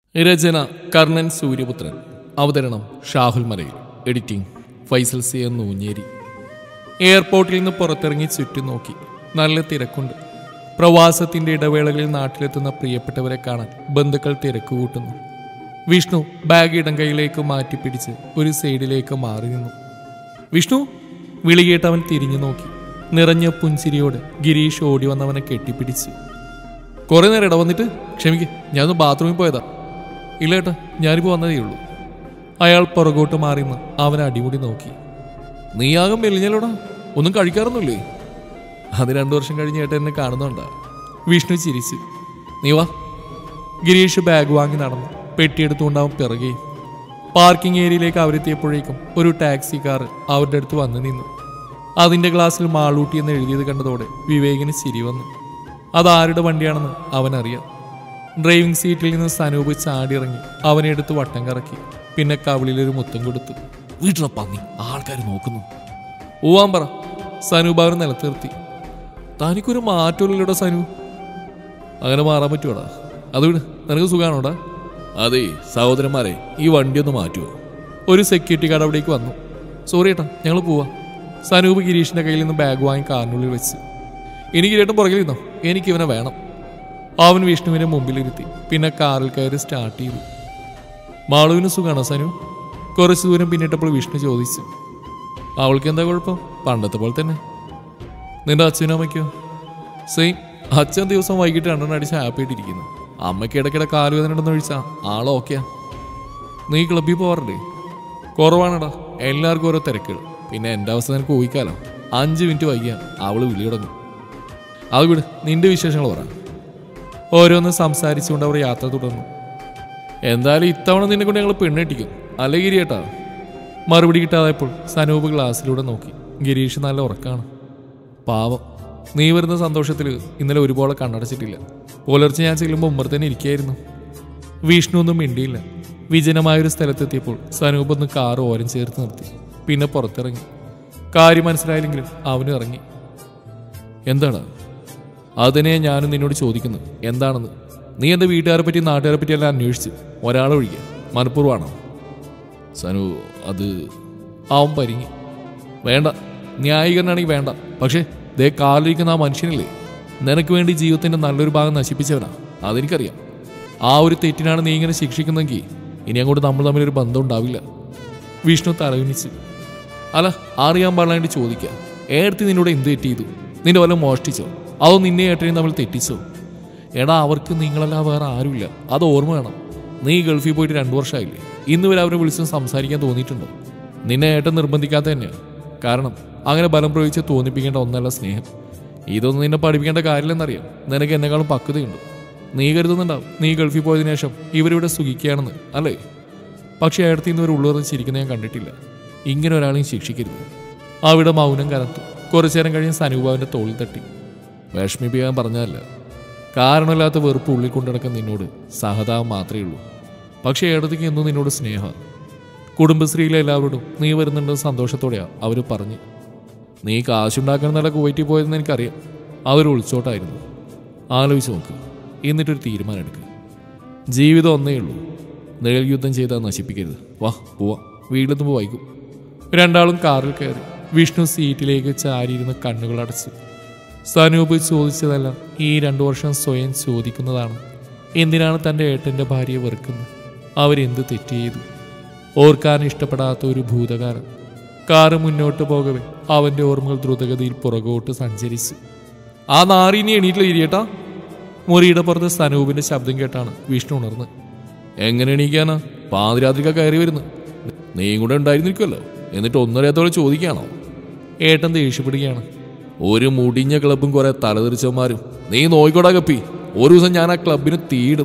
രചന കർണൻ സൂര്യപുത്രൻ അവതരണം Shahul Malayil editing Faisal C N Noonjeri എയർപോർട്ടിൽ നിന്ന് പുറത്തിറങ്ങി ചുറ്റും നോക്കി നല്ല തിരക്കുണ്ട് പ്രവാസത്തിന്റെ ഇടവേളകളിൽ നാട്ടിലെത്തുന്ന പ്രിയപ്പെട്ടവരെ കാണാൻ ബന്ധുക്കൾ തിരക്ക് കൂട്ടുന്നു വിഷ്ണു ബാഗ് ഇടം കൈയിലേക്ക് മാറ്റിപ്പിടിച്ച് ഒരു സൈഡിലേക്ക് മാറി നിന്നു വിഷ്ണു വിളി കേട്ട് അവൻ തിരിഞ്ഞു നോക്കി നിറഞ്ഞ പുഞ്ചിരിയോട് ഗിരീഷ് ഓടി വന്നവനെ കെട്ടിപ്പിടിച്ചു കുറെ നേരം ഇട വന്നിട്ട് ക്ഷമിക്ക് ഞാനൊന്ന് ബാത്റൂമിൽ പോയതാ ഇല്ല ഏട്ടാ ഞാനിപ്പോൾ വന്നതേ ഉള്ളൂ അയാൾ പുറകോട്ട് മാറിന്ന് അവൻ അടിമുടി നോക്കി നീയാകും മെലിഞ്ഞലോടാ ഒന്നും കഴിക്കാറൊന്നുമില്ലേ അത് രണ്ടു വർഷം കഴിഞ്ഞ് ഏട്ടൻ എന്നെ കാണുന്നുണ്ടാ വിഷ്ണു ചിരിച്ചു നീ വാ ഗിരീഷ് ബാഗ് വാങ്ങി നടന്നു പെട്ടിയെടുത്തുകൊണ്ട് അവൻ പിറകെ പാർക്കിംഗ് ഏരിയയിലേക്ക് അവരെത്തിയപ്പോഴേക്കും ഒരു ടാക്സി കാർ അവരുടെ അടുത്ത് വന്നു നിന്നു അതിന്റെ ഗ്ലാസ്സിൽ മാളൂട്ടി എന്ന് എഴുതിയത് കണ്ടതോടെ വിവേകിന് ചിരി വന്നു അതാരുടെ വണ്ടിയാണെന്ന് അവനറിയാം ഡ്രൈവിംഗ് സീറ്റിൽ നിന്ന് സനൂപ് ചാടിയിറങ്ങി അവനെ എടുത്ത് വട്ടം കറക്കി പിന്നെ കവിളിലൊരു മുത്തം കൊടുത്തു വീട്ടിലെ പന്നി ആൾക്കാർ നോക്കുന്നു ഊവാൻ പറ സനൂപ് അവർ നിലത്തിർത്തി തനിക്കൊരു മാറ്റമില്ലല്ലോടാ സനു അങ്ങനെ മാറാൻ പറ്റുവാടാ അത് വിട് നിനക്ക് സുഖാണോടാ അതെ സഹോദരന്മാരെ ഈ വണ്ടി ഒന്ന് മാറ്റുമോ ഒരു സെക്യൂരിറ്റി ഗാർഡ് അവിടേക്ക് വന്നു സോറി ഏട്ടാ ഞങ്ങൾ പോവാ സനൂപ് ഗിരീഷിന്റെ കയ്യിൽ നിന്ന് ബാഗ് വാങ്ങി കാറിനുള്ളിൽ വെച്ച് എനിക്ക് ചേട്ടൻ പുറകിൽ നിന്നോ എനിക്ക് ഇവനെ വേണം അവൻ വിഷ്ണുവിനെ മുമ്പിലിരുത്തി പിന്നെ കാറിൽ കയറി സ്റ്റാർട്ട് ചെയ്തു മാളുവിന് സുഖാണോ സനു കുറച്ചു ദൂരം പിന്നിട്ടപ്പോൾ വിഷ്ണു ചോദിച്ചു അവൾക്ക് എന്താ കുഴപ്പം പണ്ടത്തെ പോലെ തന്നെ നിന്റെ അച്ഛനും അമ്മയ്ക്കോ സെയിം അച്ഛൻ ദിവസം വൈകിട്ട് രണ്ടെണ്ണം അടിച്ച് ഹാപ്പി ആയിട്ടിരിക്കുന്നു അമ്മയ്ക്ക് ഇടയ്ക്കിടെ കാലുവേദന ഉണ്ടെന്ന് ഒഴിച്ചാ ആളോ ഓക്കെയാ നീ ക്ലബ്ബിൽ പോവാറില്ലേ കുറവാണടാ എല്ലാവർക്കും ഓരോ തിരക്കുകൾ പിന്നെ എൻ്റെ അവസ്ഥ നിനക്ക് ഊഹിക്കാലോ അഞ്ച് മിനിറ്റ് വൈകിയാ അവള് വിളി തുടങ്ങും അത് വിട് നിന്റെ വിശേഷങ്ങൾ പറ ഓരോന്ന് സംസാരിച്ചുകൊണ്ട് അവർ യാത്ര തുടർന്നു എന്തായാലും ഇത്തവണ നിന്നെ കൊണ്ട് ഞങ്ങൾ പെണ്ണെട്ടിക്കും അല്ലേ ഗിരിയേട്ടാ മറുപടി കിട്ടാതായപ്പോൾ സനൂപ് ഗ്ലാസ്സിലൂടെ നോക്കി ഗിരീഷ് നല്ല ഉറക്കാണ് പാവം നീ വരുന്ന സന്തോഷത്തിൽ ഇന്നലെ ഒരുപോലെ കണ്ണടച്ചിട്ടില്ല പുലർച്ചെ ഞാൻ ചെല്ലുമ്പോൾ ഉമ്മർ തന്നെ ഇരിക്കുകയായിരുന്നു വിഷ്ണു ഒന്നും മിണ്ടിയില്ല വിജനമായൊരു സ്ഥലത്തെത്തിയപ്പോൾ സനൂപ് ഒന്ന് കാറ് ഓരം ചേർത്ത് നിർത്തി പിന്നെ പുറത്തിറങ്ങി കാര്യം മനസ്സിലായില്ലെങ്കിലും അവനും ഇറങ്ങി എന്താണ് അതിനെ ഞാനും നിന്നോട് ചോദിക്കുന്നു എന്താണെന്ന് നീ എൻ്റെ വീട്ടുകാരെ പറ്റി നാട്ടുകാരെ പറ്റി എല്ലാം അന്വേഷിച്ച് ഒരാളെ ഒഴിക്കുക മനഃപൂർവ്വമാണോ സനു അത് അവൻ പരിങ്ങി വേണ്ട ന്യായീകരണമാണെങ്കിൽ വേണ്ട പക്ഷേ ദേ കാലിരിക്കുന്ന ആ മനുഷ്യനില്ലേ നിനക്ക് വേണ്ടി ജീവിതത്തിന്റെ നല്ലൊരു ഭാഗം നശിപ്പിച്ചവനാ അതെനിക്കറിയാം ആ ഒരു തെറ്റിനാണ് നീ ഇങ്ങനെ ശിക്ഷിക്കുന്നെങ്കിൽ ഇനി അങ്ങോട്ട് നമ്മൾ തമ്മിലൊരു ബന്ധം ഉണ്ടാവില്ല വിഷ്ണു തലവിനിച്ച് അല്ല അറിയാൻ പാടില്ലാണ്ട് ചോദിക്കാം ഏടത്തി നിന്നോട് എന്ത് തെറ്റ് ചെയ്തു നിന്റെ വല്ലതും മോഷ്ടിച്ചോ അതോ നിന്നെ ഏട്ടനെയും തമ്മിൽ തെറ്റിച്ചോ എടാ അവർക്ക് നിങ്ങളല്ല വേറെ ആരുമില്ല അത് ഓർമ്മ വേണം നീ ഗൾഫിൽ പോയിട്ട് രണ്ടു വർഷമായില്ലേ ഇന്ന് വരെ അവരെ വിളിച്ച് സംസാരിക്കാൻ തോന്നിയിട്ടുണ്ടോ നിന്നെ ഏട്ടൻ നിർബന്ധിക്കാത്ത തന്നെയാണ് കാരണം അങ്ങനെ ബലം പ്രയോഗിച്ച് തോന്നിപ്പിക്കേണ്ട ഒന്നല്ല സ്നേഹം ഇതൊന്നും നിന്നെ പഠിപ്പിക്കേണ്ട കാര്യമില്ലെന്നറിയാം നിനക്ക് എന്നെക്കാളും പക്വതയുണ്ട് നീ കരുതുന്നുണ്ടാവും നീ ഗൾഫിൽ പോയതിനു ശേഷം ഇവരിവിടെ സുഖിക്കുകയാണെന്ന് അല്ലേ പക്ഷേ അയാളത്തിൽ നിന്ന് ഒരു ഉള്ളുറന്ന് ചിരിക്കുന്ന ഞാൻ കണ്ടിട്ടില്ല ഇങ്ങനെ ഒരാളെയും ശിക്ഷിക്കരുത് അവിടെ മൗനം കനത്തു കുറച്ചു നേരം കഴിഞ്ഞ് സനൂപാവിന്റെ തോളിൽ തട്ടി വിഷമിപ്പിക്കാൻ പറഞ്ഞതല്ല കാരണമില്ലാത്ത വെറുപ്പ് ഉള്ളിൽ കൊണ്ടിടക്കാൻ നിന്നോട് സഹതാപം മാത്രമേ ഉള്ളൂ പക്ഷേ ഏടത്തേക്ക് എന്നും നിന്നോട് സ്നേഹ കുടുംബശ്രീയിലെ എല്ലാവരോടും നീ വരുന്നുണ്ടെന്ന് സന്തോഷത്തോടെയാ അവർ പറഞ്ഞു നീ കാശുണ്ടാക്കാൻ നല്ല കുവൈറ്റിൽ പോയതെന്ന് എനിക്കറിയാം അതൊരു ഒളിച്ചോട്ടായിരുന്നു ആലോചിച്ച് നോക്ക് എന്നിട്ടൊരു തീരുമാനം എടുക്കുക ജീവിതം ഒന്നേ ഉള്ളൂ നിഴൽ യുദ്ധം ചെയ്താൽ നശിപ്പിക്കരുത് വാ പോവാ വീട്ടിലെത്തുമ്പോൾ വൈകും രണ്ടാളും കാറിൽ കയറി വിഷ്ണു സീറ്റിലേക്ക് ചാരിയിരുന്ന് കണ്ണുകൾ അടച്ചു സനൂപ് ചോദിച്ചതല്ല ഈ രണ്ടു വർഷം സ്വയം ചോദിക്കുന്നതാണ് എന്തിനാണ് തൻ്റെ ഏട്ടൻ്റെ ഭാര്യയെ വെറുക്കുന്നത് അവരെന്ത് തെറ്റ് ചെയ്തു ഓർക്കാൻ ഇഷ്ടപ്പെടാത്ത ഒരു ഭൂതകാലം കാറ് മുന്നോട്ട് പോകവേ അവൻ്റെ ഓർമ്മകൾ ദ്രുതഗതിയിൽ പുറകോട്ട് സഞ്ചരിച്ചു ആ നാറിനി എണീറ്റില്ല ഇരിയട്ടാ മുറിയുടെ പുറത്ത് സനൂപിന്റെ ശബ്ദം കേട്ടാണ് വിഷ്ണു ഉണർന്ന് എങ്ങനെ എണീക്കാനാ പാതിരാത്രിക്ക കയറി വരുന്നു നീയും കൂടെ ഉണ്ടായിരുന്നിരിക്കുമല്ലോ എന്നിട്ട് ഒന്നരത്തോടെ ചോദിക്കുകയാണോ ഏട്ടൻ ദേഷ്യപ്പെടുകയാണ് ഒരു മുടിഞ്ഞ ക്ലബും കുറെ തലതെറിച്ചവന്മാരും നീ നോയിക്കോടാ ഗപ്പി ഒരു ദിവസം ഞാൻ ആ ക്ലബിന് തീയിടും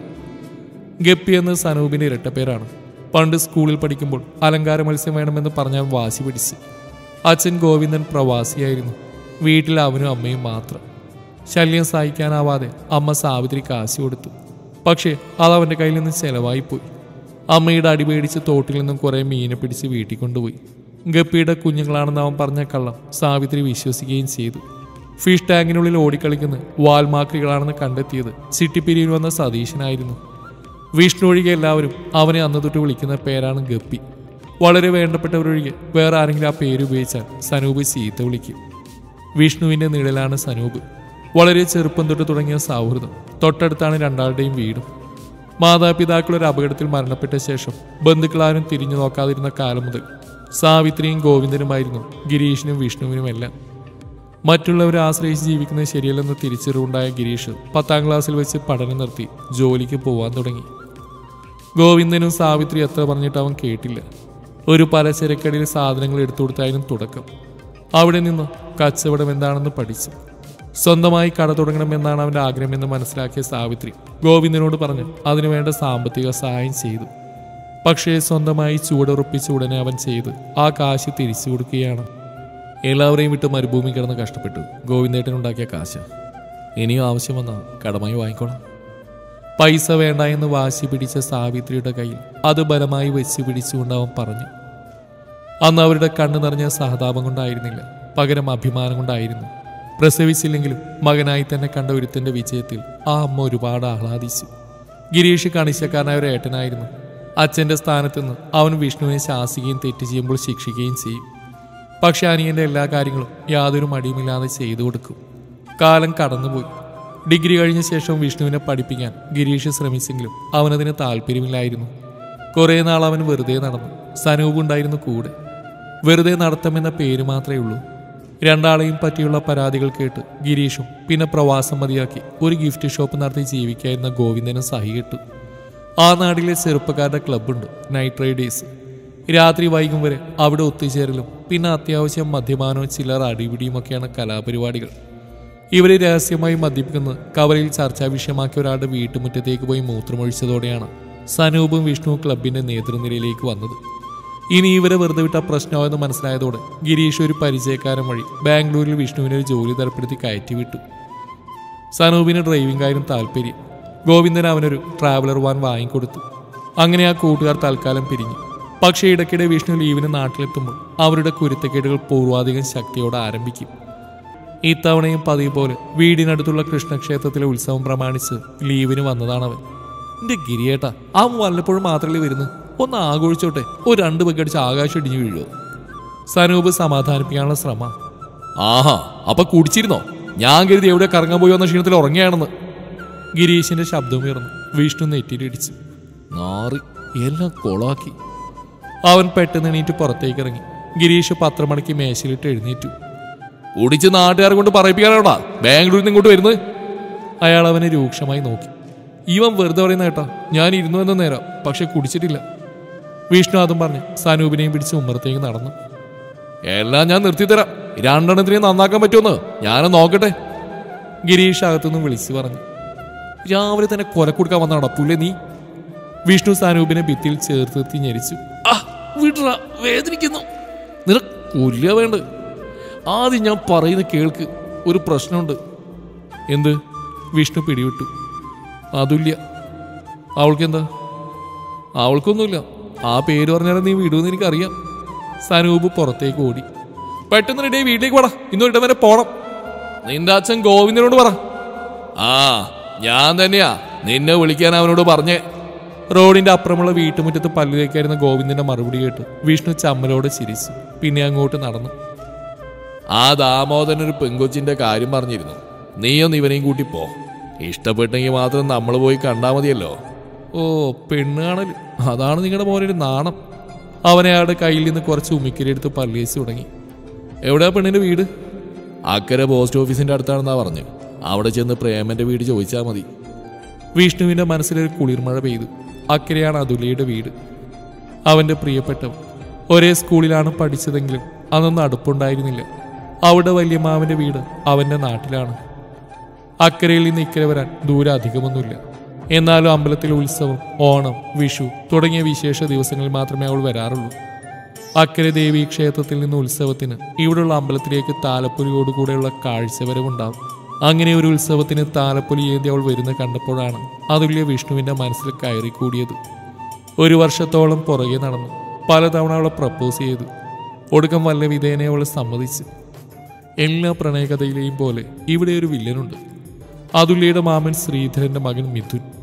ഗപ്പി എന്ന സനൂപിന്റെ ഇരട്ടപ്പേരാണ് പണ്ട് സ്കൂളിൽ പഠിക്കുമ്പോൾ അലങ്കാര മത്സ്യം വേണമെന്ന് പറഞ്ഞാൽ വാശി പിടിച്ച് അച്ഛൻ ഗോവിന്ദൻ പ്രവാസിയായിരുന്നു വീട്ടിൽ അവനും അമ്മയും മാത്രം ശല്യം സഹിക്കാനാവാതെ അമ്മ സാവിത്രി കാശ് കൊടുത്തു പക്ഷേ അത് അവൻ്റെ കയ്യിൽ നിന്ന് ചെലവായിപ്പോയി അമ്മയുടെ അടി പേടിച്ച് തോട്ടിൽ നിന്നും കുറേ മീനെ പിടിച്ച് വീട്ടിൽ കൊണ്ടുപോയി ഗപ്പിയുടെ കുഞ്ഞുങ്ങളാണെന്ന് അവൻ പറഞ്ഞ കള്ളം സാവിത്രി വിശ്വസിക്കുകയും ചെയ്തു ഫിഷ് ടാങ്കിനുള്ളിൽ ഓടിക്കളിക്കുന്ന വാൽമാക്രികളാണെന്ന് കണ്ടെത്തിയത് സിട്ടിപ്പിരിയിൽ വന്ന സതീശനായിരുന്നു വിഷ്ണു ഒഴികെ എല്ലാവരും അവനെ അന്ന് തൊട്ട് വിളിക്കുന്ന പേരാണ് ഗപ്പി വളരെ വേണ്ടപ്പെട്ടവരൊഴികെ വേറെ ആരെങ്കിലും ആ പേര് ഉപയോഗിച്ചാൽ സനൂപ് ചീത്ത വിളിക്കും വിഷ്ണുവിന്റെ നിഴലാണ് സനൂപ് വളരെ ചെറുപ്പം തൊട്ട് തുടങ്ങിയ സൗഹൃദം തൊട്ടടുത്താണ് രണ്ടാളുടെയും വീടും മാതാപിതാക്കൾ ഒരു അപകടത്തിൽ മരണപ്പെട്ട ശേഷം ബന്ധുക്കളാരും തിരിഞ്ഞു നോക്കാതിരുന്ന കാലം മുതൽ സാവിത്രിയും ഗോവിന്ദനുമായിരുന്നു ഗിരീഷിനും വിഷ്ണുവിനുമെല്ലാം മറ്റുള്ളവരെ ആശ്രയിച്ച് ജീവിക്കുന്നത് ശരിയല്ലെന്ന് തിരിച്ചറിവുണ്ടായ ഗിരീഷ് പത്താം ക്ലാസ്സിൽ വെച്ച് പഠനം നിർത്തി ജോലിക്ക് പോവാൻ തുടങ്ങി ഗോവിന്ദനും സാവിത്രി എത്ര പറഞ്ഞിട്ട് അവൻ കേട്ടില്ല ഒരു പലചരക്കടയിൽ സാധനങ്ങൾ എടുത്തു കൊടുത്തായിരുന്നു തുടക്കം അവിടെ നിന്ന് കച്ചവടം എന്താണെന്ന് പഠിച്ചു സ്വന്തമായി കട തുടങ്ങണമെന്നാണ് അവന്റെ ആഗ്രഹമെന്ന് മനസ്സിലാക്കിയ സാവിത്രി ഗോവിന്ദനോട് പറഞ്ഞു അതിനുവേണ്ട സാമ്പത്തിക സഹായം ചെയ്തു പക്ഷേ സ്വന്തമായി ചുവടുറപ്പിച്ച ഉടനെ അവൻ ചെയ്ത് ആ കാശ് തിരിച്ചു കൊടുക്കുകയാണ് എല്ലാവരെയും വിട്ട് മരുഭൂമി കിടന്ന് കഷ്ടപ്പെട്ടു ഗോവിന്ദേട്ടനുണ്ടാക്കിയ കാശ് ഇനിയും ആവശ്യം വന്നാൽ കടമായി വാങ്ങിക്കോണം പൈസ വേണ്ട എന്ന് വാശി പിടിച്ച സാവിത്രിയുടെ കയ്യിൽ അത് ബലമായി വെച്ച് പിടിച്ചുകൊണ്ട് അവൻ പറഞ്ഞു അന്ന് അവരുടെ കണ്ണു നിറഞ്ഞ സഹതാപം കൊണ്ടായിരുന്നില്ല പകരം അഭിമാനം കൊണ്ടായിരുന്നു പ്രസവിച്ചില്ലെങ്കിലും മകനായി തന്നെ കണ്ട ഒരുത്തന്റെ വിജയത്തിൽ ആ അമ്മ ഒരുപാട് ആഹ്ലാദിച്ചു ഗിരീഷ് കണിശക്കാരനായ ഒരു ഏട്ടനായിരുന്നു അച്ഛന്റെ സ്ഥാനത്ത് നിന്ന് അവൻ വിഷ്ണുവിനെ ശാസിക്കുകയും തെറ്റ് ചെയ്യുമ്പോൾ ശിക്ഷിക്കുകയും ചെയ്യും പക്ഷെ അനിയന്റെ എല്ലാ കാര്യങ്ങളും യാതൊരു മടിയുമില്ലാതെ ചെയ്തു കൊടുക്കും കാലം കടന്നുപോയി ഡിഗ്രി കഴിഞ്ഞ ശേഷം വിഷ്ണുവിനെ പഠിപ്പിക്കാൻ ഗിരീഷ് ശ്രമിച്ചെങ്കിലും അവനതിന് താല്പര്യമില്ലായിരുന്നു കുറേ നാൾ അവൻ വെറുതെ നടന്നു സനൂപ് ഉണ്ടായിരുന്നു കൂടെ വെറുതെ നടത്തമെന്ന പേര് മാത്രമേ ഉള്ളൂ രണ്ടാളെയും പറ്റിയുള്ള പരാതികൾ കേട്ട് ഗിരീഷും പിന്നെ പ്രവാസം മതിയാക്കി ഒരു ഗിഫ്റ്റ് ഷോപ്പ് നടത്തി ജീവിക്കായിരുന്ന ഗോവിന്ദനും സഹികിട്ടു ആ നാട്ടിലെ ചെറുപ്പക്കാരുടെ ക്ലബ്ബുണ്ട് നൈറ്റ് റൈഡേഴ്സ് രാത്രി വൈകും വരെ അവിടെ ഒത്തുചേരലും പിന്നെ അത്യാവശ്യം മദ്യപാനവും ചില്ലറ അടിപിടിയും ഒക്കെയാണ് കലാപരിപാടികൾ ഇവരെ രഹസ്യമായി മദ്യപിക്കുന്നത് കവലയിൽ ചർച്ചാ വിഷയമാക്കിയ ഒരാളുടെ വീട്ടുമുറ്റത്തേക്ക് പോയി മൂത്രമൊഴിച്ചതോടെയാണ് സനൂപും വിഷ്ണുവും ക്ലബിന്റെ നേതൃനിരയിലേക്ക് വന്നത് ഇനി ഇവരെ വെറുതെ വിട്ട പ്രശ്നമായെന്ന് മനസ്സിലായതോടെ ഗിരീഷ് ഒരു പരിചയക്കാരൻ വഴി ബാംഗ്ലൂരിൽ വിഷ്ണുവിനെ ഒരു ജോലി തരപ്പെടുത്തി കയറ്റിവിട്ടു സനൂപിന് ഡ്രൈവിംഗായിരുന്നു താല്പര്യം ഗോവിന്ദൻ അവനൊരു ട്രാവലർ വാൻ വാങ്ങിക്കൊടുത്തു അങ്ങനെ ആ കൂട്ടുകാർ തൽക്കാലം പിരിഞ്ഞു പക്ഷേ ഇടയ്ക്കിടെ വിഷ്ണു ലീവിന് നാട്ടിലെത്തുമ്പോൾ അവരുടെ കുരുത്തക്കേടുകൾ പൂർവാധികം ശക്തിയോടെ ആരംഭിക്കും ഇത്തവണയും പതിവ് പോലെ വീടിനടുത്തുള്ള കൃഷ്ണക്ഷേത്രത്തിലെ ഉത്സവം പ്രമാണിച്ച് ലീവിന് വന്നതാണവൻ എന്റെ ഗിരിയേട്ട ആ വല്ലപ്പോഴും മാത്രമല്ലേ വരുന്നു ഒന്ന് ആഘോഷിച്ചോട്ടെ ഒരു രണ്ട് ബക്കടിച്ച് ആകാശം ഇടിഞ്ഞു വീഴുമോ സനൂപ് സമാധാനിപ്പിക്കാനുള്ള ശ്രമം ആഹാ അപ്പൊ കുടിച്ചിരുന്നോ ഞാൻ കരുതി എവിടെ കറങ്ങാൻ പോയി വന്ന ക്ഷീണത്തിൽ ഉറങ്ങിയാണെന്ന് ഗിരീഷിന്റെ ശബ്ദമുയർന്നു വിഷ്ണു നെറ്റിയിലിടിച്ചു നാറി എല്ലാം കൊളാക്കി അവൻ പെട്ടെന്ന് എണീറ്റ് പുറത്തേക്ക് ഇറങ്ങി ഗിരീഷ് പത്രമണിക്ക് മേശയിലിട്ട് എഴുന്നേറ്റു കുടിച്ച് നാട്ടുകാരെ കൊണ്ട് പറയിപ്പിക്കാനാണോടാ ബാംഗ്ലൂരിൽ നിന്ന് ഇങ്ങോട്ട് വരുന്നത് അയാൾ അവനെ രൂക്ഷമായി നോക്കി ഇവൻ വെറുതെ പറയുന്ന കേട്ടാ ഞാൻ ഇരുന്നു എന്ന നേരം പക്ഷെ കുടിച്ചിട്ടില്ല വിഷ്ണു അതും പറഞ്ഞ് സനൂപിനെയും പിടിച്ച് ഉമ്മറത്തേക്ക് നടന്നു എല്ലാം ഞാൻ നിർത്തിത്തരാം രണ്ടെണ്ണത്തിനെ നന്നാക്കാൻ പറ്റുമെന്ന് ഞാനും നോക്കട്ടെ ഗിരീഷ് അകത്തുനിന്ന് വിളിച്ചു പറഞ്ഞു രാവിലെ തന്നെ കൊല കൊടുക്കാൻ വന്നാടാ പുല്ലേ നീ വിഷ്ണു സനൂപിനെ ഭിത്തിയിൽ ചേർത്ത് നിർത്തി ഞെരിച്ചു ആ വിടറ വേദനിക്കുന്നു നിനക്ക് കൊല്ലുക വേണ്ട ആദ്യം ഞാൻ പറയുന്ന കേൾക്ക് ഒരു പ്രശ്നമുണ്ട് എന്ത് വിഷ്ണു പിടിവിട്ടു അതുല്യ അവൾക്കെന്താ അവൾക്കൊന്നുമില്ല ആ പേര് പറഞ്ഞാൽ നീ വിടുമെന്ന് എനിക്കറിയാം സനൂപ് പുറത്തേക്ക് ഓടി പെട്ടെന്ന് റെഡി വീട്ടിലേക്ക് പോടാ ഇന്ന് ഇടം വരെ പോണം നിന്റെ അച്ഛൻ ഗോവിന്ദനോട് പറ ആ ഞാൻ തന്നെയാ നിന്നെ വിളിക്കാൻ അവനോട് പറഞ്ഞേ റോഡിന്റെ അപ്പുറമുള്ള വീട്ടുമുറ്റത്ത് പല്ലിലേക്കായിരുന്ന ഗോവിന്ദന്റെ മറുപടി കേട്ട് വിഷ്ണു ചമ്മലോടെ ചിരിച്ചു പിന്നെ അങ്ങോട്ട് നടന്നു ആ ദാമോദരൻ ഒരു പെങ്കൊച്ചിന്റെ കാര്യം പറഞ്ഞിരുന്നു നീയൊന്ന് ഇവനെയും കൂട്ടി പോ ഇഷ്ടപ്പെട്ടെങ്കിൽ മാത്രം നമ്മൾ പോയി കണ്ടാ മതിയല്ലോ ഓ പെണ്ണ് കാണൽ അതാണ് നിങ്ങളുടെ മോനൊരു നാണം അവനെ അയാളുടെ കയ്യിൽ നിന്ന് കുറച്ച് ഉമിക്കരി എടുത്ത് പല്ലിയേച്ച് തുടങ്ങി എവിടെയാ പെണ്ണിന്റെ വീട് അക്കരെ പോസ്റ്റ് ഓഫീസിന്റെ അടുത്താണെന്നാ പറഞ്ഞു അവിടെ ചെന്ന് പ്രേമന്റെ വീട് ചോദിച്ചാൽ മതി വിഷ്ണുവിന്റെ മനസ്സിലൊരു കുളിർമഴ പെയ്തു അക്കരെയാണ് അതുലയുടെ വീട് അവന്റെ പ്രിയപ്പെട്ടവൻ ഒരേ സ്കൂളിലാണ് പഠിച്ചതെങ്കിലും അതൊന്നും അടുപ്പുണ്ടായിരുന്നില്ല അവിടെ വല്യമ്മാവന്റെ വീട് അവന്റെ നാട്ടിലാണ് അക്കരയിൽ നിന്ന് ഇക്കരെ വരാൻ ദൂരം അധികമൊന്നുമില്ല എന്നാലും അമ്പലത്തിലെ ഉത്സവം ഓണം വിഷു തുടങ്ങിയ വിശേഷ ദിവസങ്ങളിൽ മാത്രമേ അവൾ വരാറുള്ളൂ അക്കരെ ദേവി ക്ഷേത്രത്തിൽ നിന്ന് ഉത്സവത്തിന് ഇവിടെയുള്ള അമ്പലത്തിലേക്ക് താലപ്പൊലിയോടുകൂടെയുള്ള കാഴ്ചവരവുണ്ടാവും അങ്ങനെ ഒരു ഉത്സവത്തിന് താലപ്പൊലി ഏന്തി അവൾ വരുന്ന കണ്ടപ്പോഴാണ് അതുല്യ വിഷ്ണുവിന്റെ മനസ്സിൽ കയറിക്കൂടിയത് ഒരു വർഷത്തോളം പുറകെ നടന്നു പലതവണ അവളെ പ്രപ്പോസ് ചെയ്തു ഒടുക്കം വല്ല വിധേയനെ അവൾ സമ്മതിച്ചു എല്ലാ പ്രണയകഥയിലെയും പോലെ ഇവിടെ ഒരു വില്ലനുണ്ട് അതുല്യയുടെ മാമൻ ശ്രീധരന്റെ മകൻ മിഥുൻ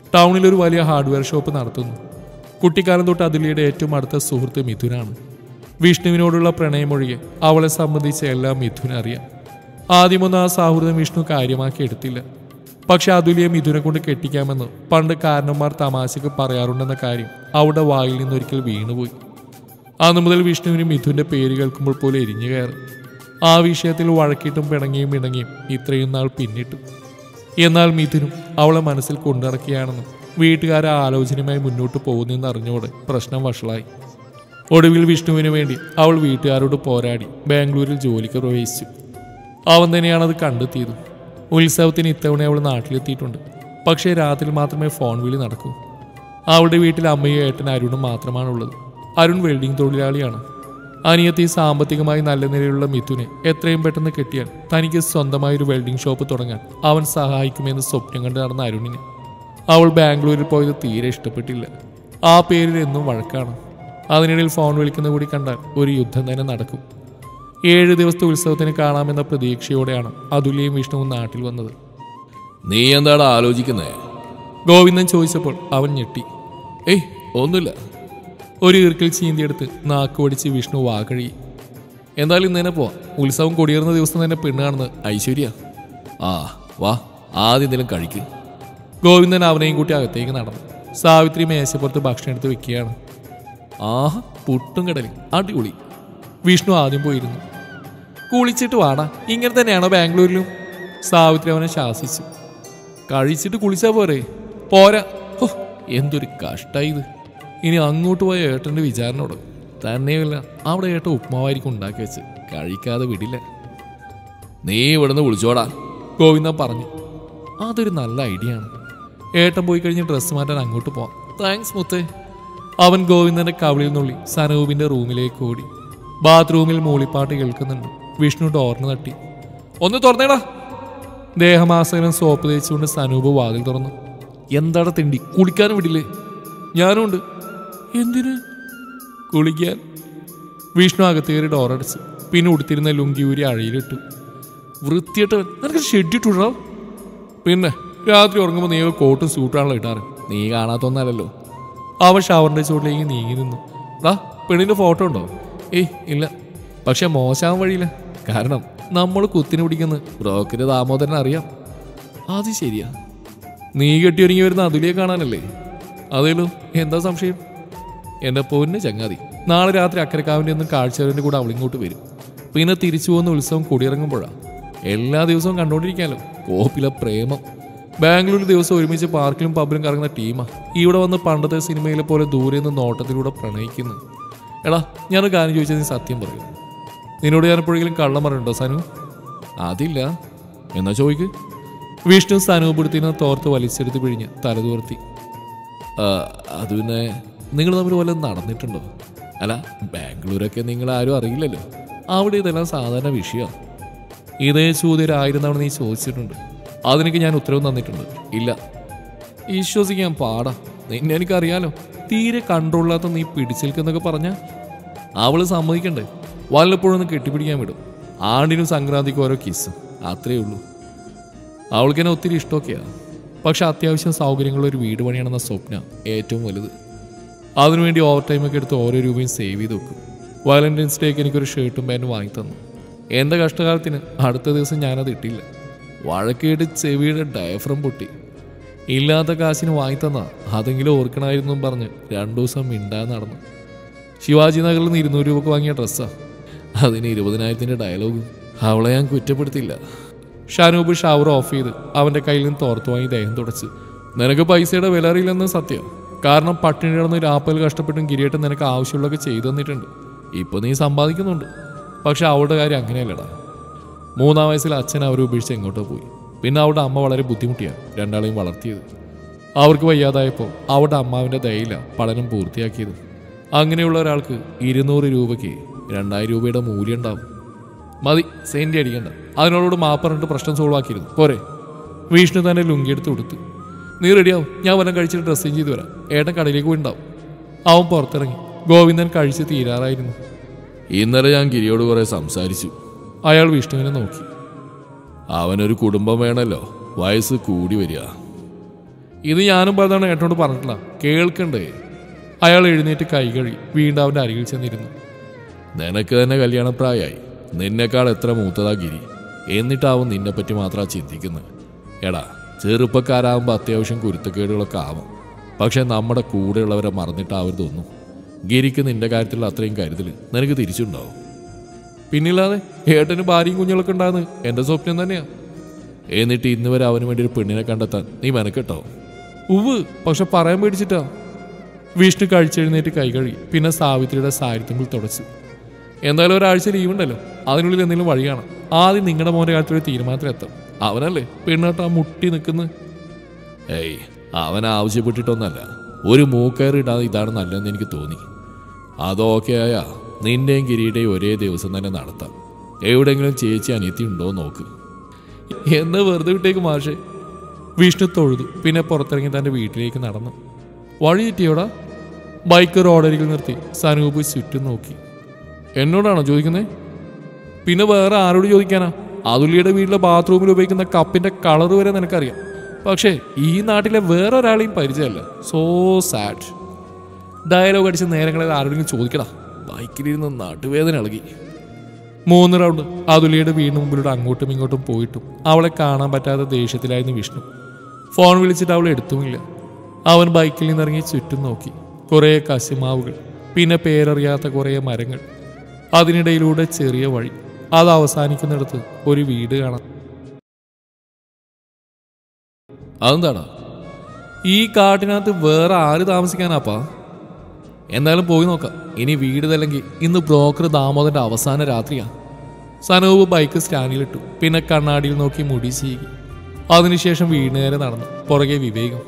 ടൗണിൽ ഒരു വലിയ ഹാർഡ്വെയർ ഷോപ്പ് നടത്തുന്നു കുട്ടിക്കാലം തൊട്ട് അതുലിയുടെ ഏറ്റവും അടുത്ത സുഹൃത്ത് മിഥുനാണ് വിഷ്ണുവിനോടുള്ള പ്രണയമൊഴികെ അവളെ സംബന്ധിച്ച് എല്ലാം മിഥുൻ അറിയാം ആദ്യമൊന്നും ആ സൗഹൃദം വിഷ്ണു കാര്യമാക്കി എടുത്തില്ല പക്ഷെ അതുലിയെ മിഥുനെ കൊണ്ട് കെട്ടിക്കാമെന്ന് പണ്ട് കാരണന്മാർ തമാശക്ക് പറയാറുണ്ടെന്ന കാര്യം അവിടെ വായിൽ നിന്നൊരിക്കൽ വീണുപോയി അന്നു മുതൽ വിഷ്ണുവിന് മിഥുന്റെ പേര് കേൾക്കുമ്പോൾ പോലെ എരിഞ്ഞു കയറും ആ വിഷയത്തിൽ വഴക്കിട്ടും പിണങ്ങിയും ഇണങ്ങിയും ഇത്രയും നാൾ പിന്നിട്ടു എന്നാൽ മിഥുനും അവളെ മനസ്സിൽ കൊണ്ടിറക്കിയാണെന്നും വീട്ടുകാരെ ആലോചനയുമായി മുന്നോട്ട് പോകുന്നെന്ന് അറിഞ്ഞോടെ പ്രശ്നം വഷളായി ഒടുവിൽ വിഷ്ണുവിന് വേണ്ടി അവൾ വീട്ടുകാരോട് പോരാടി ബാംഗ്ലൂരിൽ ജോലിക്ക് പ്രവേശിച്ചു അവൻ തന്നെയാണ് അത് കണ്ടെത്തിയത് ഉത്സവത്തിന് ഇത്തവണ അവൾ നാട്ടിലെത്തിയിട്ടുണ്ട് പക്ഷേ രാത്രി മാത്രമേ ഫോൺ വിളി നടക്കൂ അവളുടെ വീട്ടിൽ അമ്മയും ഏട്ടൻ അരുണും മാത്രമാണുള്ളത് അരുൺ വെൽഡിംഗ് തൊഴിലാളിയാണ് അനിയത്തി സാമ്പത്തികമായി നല്ല നിലയിലുള്ള മിഥുനെ എത്രയും പെട്ടെന്ന് കെട്ടിയാൽ തനിക്ക് സ്വന്തമായി ഒരു വെൽഡിംഗ് ഷോപ്പ് തുടങ്ങാൻ അവൻ സഹായിക്കുമെന്ന് സ്വപ്നം കണ്ട് നടന്ന അരുണിന് അവൾ ബാംഗ്ലൂരിൽ പോയത് തീരെ ഇഷ്ടപ്പെട്ടില്ല ആ പേരിൽ എന്നും വഴക്കാണ് അതിനിടയിൽ ഫോൺ വിളിക്കുന്ന കൂടി കണ്ടാൽ ഒരു യുദ്ധം തന്നെ നടക്കും ഏഴ് ദിവസത്തെ ഉത്സവത്തിന് കാണാമെന്ന പ്രതീക്ഷയോടെയാണ് അതുല്യയും വിഷ്ണുവും നാട്ടിൽ വന്നത് നീ എന്താണ് ആലോചിക്കുന്നേ ഗോവിന്ദൻ ചോദിച്ചപ്പോൾ അവൻ ഞെട്ടി ഏയ് ഒന്നുമില്ല ഒരു ഈർക്കിൽ ചീന്തിയെടുത്ത് നാക്ക് ഓടിച്ച് വിഷ്ണു വാകഴി എന്തായാലും ഇന്ന് തന്നെ പോവാം ഉത്സവം കൊടിയേറുന്ന ദിവസം തന്നെ പെണ്ണ് കാണുന്നത് ഐശ്വര്യ ആ വാ ആദ്യം എന്തെങ്കിലും കഴിക്ക് ഗോവിന്ദൻ അവനെയും കൂട്ടി അകത്തേക്ക് നടന്നു സാവിത്രി മേശപ്പുറത്ത് ഭക്ഷണം എടുത്ത് വെക്കുകയാണ് ആഹാ പുട്ടും കടലും അടിപൊളി വിഷ്ണു ആദ്യം പോയിരുന്നു കുളിച്ചിട്ട് വാടാ ഇങ്ങനെ തന്നെയാണോ ബാംഗ്ലൂരിലും സാവിത്രി അവനെ ശാസിച്ചു കഴിച്ചിട്ട് കുളിച്ചാ പോരെ പോരാ ഹോ, എന്തൊരു കഷ്ടായി ഇത് ഇനി അങ്ങോട്ട് പോയ ഏട്ടൻ്റെ വിചാരണോട് തന്നെയല്ല അവിടെ ഏട്ടൻ ഉപ്മാവായിരിക്കും ഉണ്ടാക്കി വെച്ച് കഴിക്കാതെ വിടില്ല നീ ഇവിടുന്ന് വിളിച്ചോടാ ഗോവിന്ദൻ പറഞ്ഞു അതൊരു നല്ല ഐഡിയ ആണ് ഏട്ടൻ പോയി കഴിഞ്ഞ് ഡ്രസ്സ് മാറ്റാൻ അങ്ങോട്ട് പോവാം താങ്ക്സ് മുത്തേ അവൻ ഗോവിന്ദന്റെ കവിളിൽ നുള്ളി സനൂപിന്റെ റൂമിലേക്ക് ഓടി ബാത്റൂമിൽ മൂളിപ്പാട്ട് കേൾക്കുന്നുണ്ട് വിഷ്ണു ഡോറിന് തട്ടി ഒന്ന് തുറന്നേടാ ദേഹമാസകലം സോപ്പ് തേച്ചുകൊണ്ട് സനൂപ് വാതിൽ തുറന്നു എന്താടാ തിണ്ടി കുളിക്കാനും വിടില്ലേ ഞാനും ഉണ്ട് എന്തിന് കുളിക്കാൻ വിഷ്ണു അകത്ത് കയറി ഡോറടച്ച് പിന്നെ ഉടുത്തിരുന്ന ലുങ്കി ഊരി അഴയിലിട്ടു വൃത്തിയായിട്ടവൻ നിനക്ക് ഷെഡിട്ടുണ്ടാവും പിന്നെ രാത്രി ഉറങ്ങുമ്പോൾ നീ കോട്ടും സൂട്ടാണല്ലോ ഇട്ടാറ് നീ കാണാത്തൊന്നല്ലല്ലോ അവൻ ഷവറിന്റെ ചുവട്ടിലേക്ക് നീങ്ങി നിന്നു ഡാ പെണ്ണിന്റെ ഫോട്ടോ ഉണ്ടോ ഏയ് ഇല്ല പക്ഷെ മോശമാവാൻ വഴിയില്ല കാരണം നമ്മൾ കുത്തിന് പിടിക്കുന്ന ബ്രോക്കര് ദാമോദരൻ അറിയാം അത് ശരിയാ നീ കെട്ടിയൊരുങ്ങി വരുന്ന അതുലിയെ കാണാനല്ലേ അതേലോ എന്താ സംശയം എന്റെ പൊന്ന് ചങ്ങാതി നാളെ രാത്രി അക്കരക്കാവിൻ്റെ ഒന്നും കാഴ്ചവരൻ്റെ കൂടെ അവളിങ്ങോട്ട് വരും പിന്നെ തിരിച്ചു പോകുന്ന ഉത്സവം കൊടിയിറങ്ങുമ്പോഴാണ് എല്ലാ ദിവസവും കണ്ടുകൊണ്ടിരിക്കാമല്ലോ കോപ്പിലെ പ്രേമം ബാംഗ്ലൂർ ദിവസം ഒരുമിച്ച് പാർക്കിലും പബ്ബിലും കറങ്ങുന്ന ടീമാ ഇവിടെ വന്ന് പണ്ടത്തെ സിനിമയിലെ പോലെ ദൂരെ നിന്ന് നോട്ടത്തിലൂടെ പ്രണയിക്കുന്നു എടാ ഞാനൊരു കാര്യം ചോദിച്ചാൽ നീ സത്യം പറയും നിന്നോട് ഞാൻ എപ്പോഴെങ്കിലും കള്ളം പറഞ്ഞിട്ടുണ്ടോ സനു അതില്ല എന്നാ ചോദിക്ക് വിഷ്ണു സനൂപിടുത്തിന് തോർത്ത് വലിച്ചെടുത്ത് പിഴിഞ്ഞ് തലതോർത്തി ആ, അത് പിന്നെ നിങ്ങൾ തമ്മിൽ പോലെ നടന്നിട്ടുണ്ടോ അല്ല ബാംഗ്ലൂരൊക്കെ നിങ്ങൾ ആരും അറിയില്ലല്ലോ അവിടെ ഇതെല്ലാം സാധാരണ വിഷയമാണ് ഇതേ ചോദ്യം ഒരു ആയിരം തവണ നീ ചോദിച്ചിട്ടുണ്ട് അതിനൊക്കെ ഞാൻ ഉത്തരവും തന്നിട്ടുണ്ട് ഇല്ല വിശ്വസിക്കാൻ പാടാ നിന്നെ എനിക്കറിയാലോ തീരെ കൺട്രോളില്ലാത്ത നീ പിടിച്ചെൽക്കെന്നൊക്കെ പറഞ്ഞാൽ അവള് സമ്മതിക്കണ്ടേ വല്ലപ്പോഴും ഒന്ന് കെട്ടിപ്പിടിക്കാൻ വിടും ആണ്ടിനും സംക്രാന്തിക്കും ഓരോ കിസ് അത്രേ ഉള്ളൂ അവൾക്ക് എന്നെ ഒത്തിരി ഇഷ്ടമൊക്കെയാ പക്ഷെ അത്യാവശ്യം സൗകര്യങ്ങളുള്ള ഒരു വീട് പണിയണമെന്ന സ്വപ്ന ഏറ്റവും വലുത് അതിനുവേണ്ടി ഓവർ ടൈമൊക്കെ എടുത്ത് ഓരോ രൂപയും സേവ് ചെയ്ത് വെക്കും വാലന്റൈൻസ് ഡേക്ക് എനിക്കൊരു ഷർട്ടും പാൻറ്റും വാങ്ങി തന്നു എൻ്റെ കഷ്ടകാലത്തിന് അടുത്ത ദിവസം ഞാനത് ഇട്ടില്ല വഴക്കേട്ട് ചെവിയുടെ ഡയഫ്രം പൊട്ടി ഇല്ലാത്ത കാശിന് വാങ്ങി തന്നാ അതെങ്കിലും ഓർക്കണമായിരുന്നു എന്ന് പറഞ്ഞ് രണ്ടു ദിവസം മിണ്ടാതെ നടന്നു ശിവാജി നഗറിൽ നിന്ന് ഇരുന്നൂറ് രൂപക്ക് വാങ്ങിയ ഡ്രസ്സാ അതിന് ഇരുപതിനായിരത്തിൻ്റെ ഡയലോഗ് അവളെ ഞാൻ കുറ്റപ്പെടുത്തില്ല ഷാനൂബ് ഷവർ ഓഫ് ചെയ്ത് അവൻ്റെ കയ്യിൽ നിന്ന് തോർത്ത് വാങ്ങി ദേഹം തുടച്ച് നിനക്ക് പൈസയുടെ വില അറിയില്ലെന്ന് സത്യം കാരണം പട്ടിണി കിടന്ന് രാപ്പൽ കഷ്ടപ്പെട്ടും കിരീട്ടം നിനക്ക് ആവശ്യമുള്ളതൊക്കെ ചെയ്തു തന്നിട്ടുണ്ട് ഇപ്പൊ നീ സമ്പാദിക്കുന്നുണ്ട് പക്ഷെ അവളുടെ കാര്യം അങ്ങനെയല്ലടാ മൂന്നാം വയസ്സിൽ അച്ഛൻ അവരെ ഉപേക്ഷിച്ച് എങ്ങോട്ടോ പോയി പിന്നെ അവളുടെ അമ്മ വളരെ ബുദ്ധിമുട്ടിയാണ് രണ്ടാളെയും വളർത്തിയത് അവർക്ക് വയ്യാതായപ്പോൾ അവളുടെ അമ്മാവിൻ്റെ ദയയില പഠനം പൂർത്തിയാക്കിയത് അങ്ങനെയുള്ള ഒരാൾക്ക് ഇരുന്നൂറ് രൂപയ്ക്ക് രണ്ടായിരം രൂപയുടെ മൂല്യം ഉണ്ടാവും മതി സെയിൻ്റെ അടിക്കണ്ട അതിനോട് മാപ്പ് പറഞ്ഞിട്ട് പ്രശ്നം സോൾവ് ആക്കിയിരുന്നു പോരെ വിഷ്ണു തന്നെ ലുങ്കി എടുത്ത് കൊടുത്തു നീ റെഡിയാവും ഞാൻ വല്ലതും കഴിച്ചിട്ട് ഡ്രസ്സിങ് ചെയ്ത് വരാം ഏട്ടൻ കടയിലേക്ക് പോയിണ്ടാവും അവൻ പുറത്തിറങ്ങി ഗോവിന്ദൻ കഴിച്ച് തീരാറായിരുന്നു ഇന്നലെ ഞാൻ ഗിരിയോട് കുറെ സംസാരിച്ചു അയാൾ വിഷ്ണുവിനെ നോക്കി അവനൊരു കുടുംബം വേണമല്ലോ വയസ്സ് കൂടി വരിക ഇത് ഞാനും പലതവണ ഏട്ടനോട് പറഞ്ഞിട്ടില്ല കേൾക്കണ്ടേ അയാൾ എഴുന്നേറ്റ് കൈ കഴുകി വീണ്ടും അവൻ്റെ അരികിൽ ചെന്നിരുന്നു നിനക്ക് തന്നെ കല്യാണപ്രായമായി നിന്നെക്കാൾ എത്ര മൂത്തതാ ഗിരി എന്നിട്ടാവും നിന്നെപ്പറ്റി മാത്രം ചിന്തിക്കുന്നത് എടാ ചെറുപ്പക്കാരാകുമ്പോൾ അത്യാവശ്യം കുരുത്തക്കേടുകളൊക്കെ ആവും പക്ഷെ നമ്മുടെ കൂടെയുള്ളവരെ മറന്നിട്ടാവരുതൊന്നും ഗിരിക്ക് നിന്റെ കാര്യത്തിൽ അത്രയും കരുതൽ നിനക്ക് തിരിച്ചുണ്ടാവും പിന്നില്ലാതെ ഏട്ടന് ഭാര്യയും കുഞ്ഞുങ്ങളൊക്കെ ഉണ്ടാകുന്നത് എൻ്റെ സ്വപ്നം തന്നെയാ എന്നിട്ട് ഇന്ന് വരെ അവന് വേണ്ടി ഒരു പെണ്ണിനെ കണ്ടെത്താൻ നീ മെനക്കെട്ടോ ഉവ് പക്ഷെ പറയാൻ പേടിച്ചിട്ടാ വിഷ്ണു കഴിച്ചെഴുന്നേറ്റ് കൈ കഴുകി പിന്നെ സാവിത്രിയുടെ സാരിത്തുമ്പിൽ തുടച്ചു എന്തായാലും ഒരാഴ്ച ലീവ് ഉണ്ടല്ലോ അതിനുള്ളിൽ എന്തെങ്കിലും വഴി കാണാം ആദ്യം നിങ്ങളുടെ മോൻ്റെ കാര്യത്തിൽ ഒരു തീരുമാനത്തിൽ എത്താം അവനല്ലേ പെണ്ണാട്ട് ആ മുട്ടി നിൽക്കുന്ന ഏയ് അവൻ ആവശ്യപ്പെട്ടിട്ടൊന്നല്ല ഒരു മൂക്കയറിടാതെ ഇതാണ് നല്ലതെന്ന് എനിക്ക് തോന്നി അതൊക്കെ ആയാ നിന്റെയും കിരീടയും ഒരേ ദിവസം തന്നെ നടത്താം എവിടെയെങ്കിലും ചേച്ചി അനിയത്തി ഉണ്ടോ നോക്ക് എന്ന് വെറുതെ വിട്ടേക്ക് മാഷെ വിഷ്ണു തൊഴുതു പിന്നെ പുറത്തിറങ്ങി തൻ്റെ വീട്ടിലേക്ക് നടന്നു വഴി തെറ്റിയോടാ ബൈക്ക് റോഡരികിൽ നിർത്തി സനൂപ് ചുറ്റും നോക്കി എന്നോടാണോ ചോദിക്കുന്നത് പിന്നെ വേറെ ആരോട് ചോദിക്കാനാ അതുല്ലിയുടെ വീട്ടിലെ ബാത്റൂമിൽ ഉപയോഗിക്കുന്ന കപ്പിന്റെ കളർ വരെ നിനക്കറിയാം പക്ഷേ ഈ നാട്ടിലെ വേറെ ഒരാളെയും പരിചയമല്ല സോ സാഡ് ഡയലോഗ് അടിച്ച് നേരങ്ങളിൽ ആരോടെങ്കിലും ചോദിക്കടാ ബൈക്കിലിരുന്ന് നാട്ടുവേദന ഇളകി മൂന്ന് റൗണ്ട് അതുലിയുടെ വീടിന് മുമ്പിലൂടെ അങ്ങോട്ടും ഇങ്ങോട്ടും പോയിട്ടും അവളെ കാണാൻ പറ്റാത്ത ദേഷ്യത്തിലായിരുന്നു വിഷ്ണു ഫോൺ വിളിച്ചിട്ട് അവൾ എടുത്തുമില്ല അവൻ ബൈക്കിൽ നിന്നിറങ്ങി ചുറ്റും നോക്കി കുറേ കശുമാവുകൾ പിന്നെ പേരറിയാത്ത കുറേ മരങ്ങൾ അതിനിടയിലൂടെ ചെറിയ വഴി അത് അവസാനിക്കുന്നിടത്ത് ഒരു വീട് കാണാം അതെന്താടാ ഈ കാട്ടിനകത്ത് വേറെ ആര് താമസിക്കാനാപ്പാ എന്തായാലും പോയി നോക്കാം ഇനി വീട് തല്ലെങ്കിൽ ഇന്ന് ബ്രോക്കർ ദാമോദരന്റെ അവസാന രാത്രിയാ സനൂപ് ബൈക്ക് സ്റ്റാൻഡിലിട്ടു പിന്നെ കണ്ണാടിയിൽ നോക്കി മുടി ചീകി അതിനുശേഷം വീട് നേരെ നടന്നു പുറകെ വിവേകം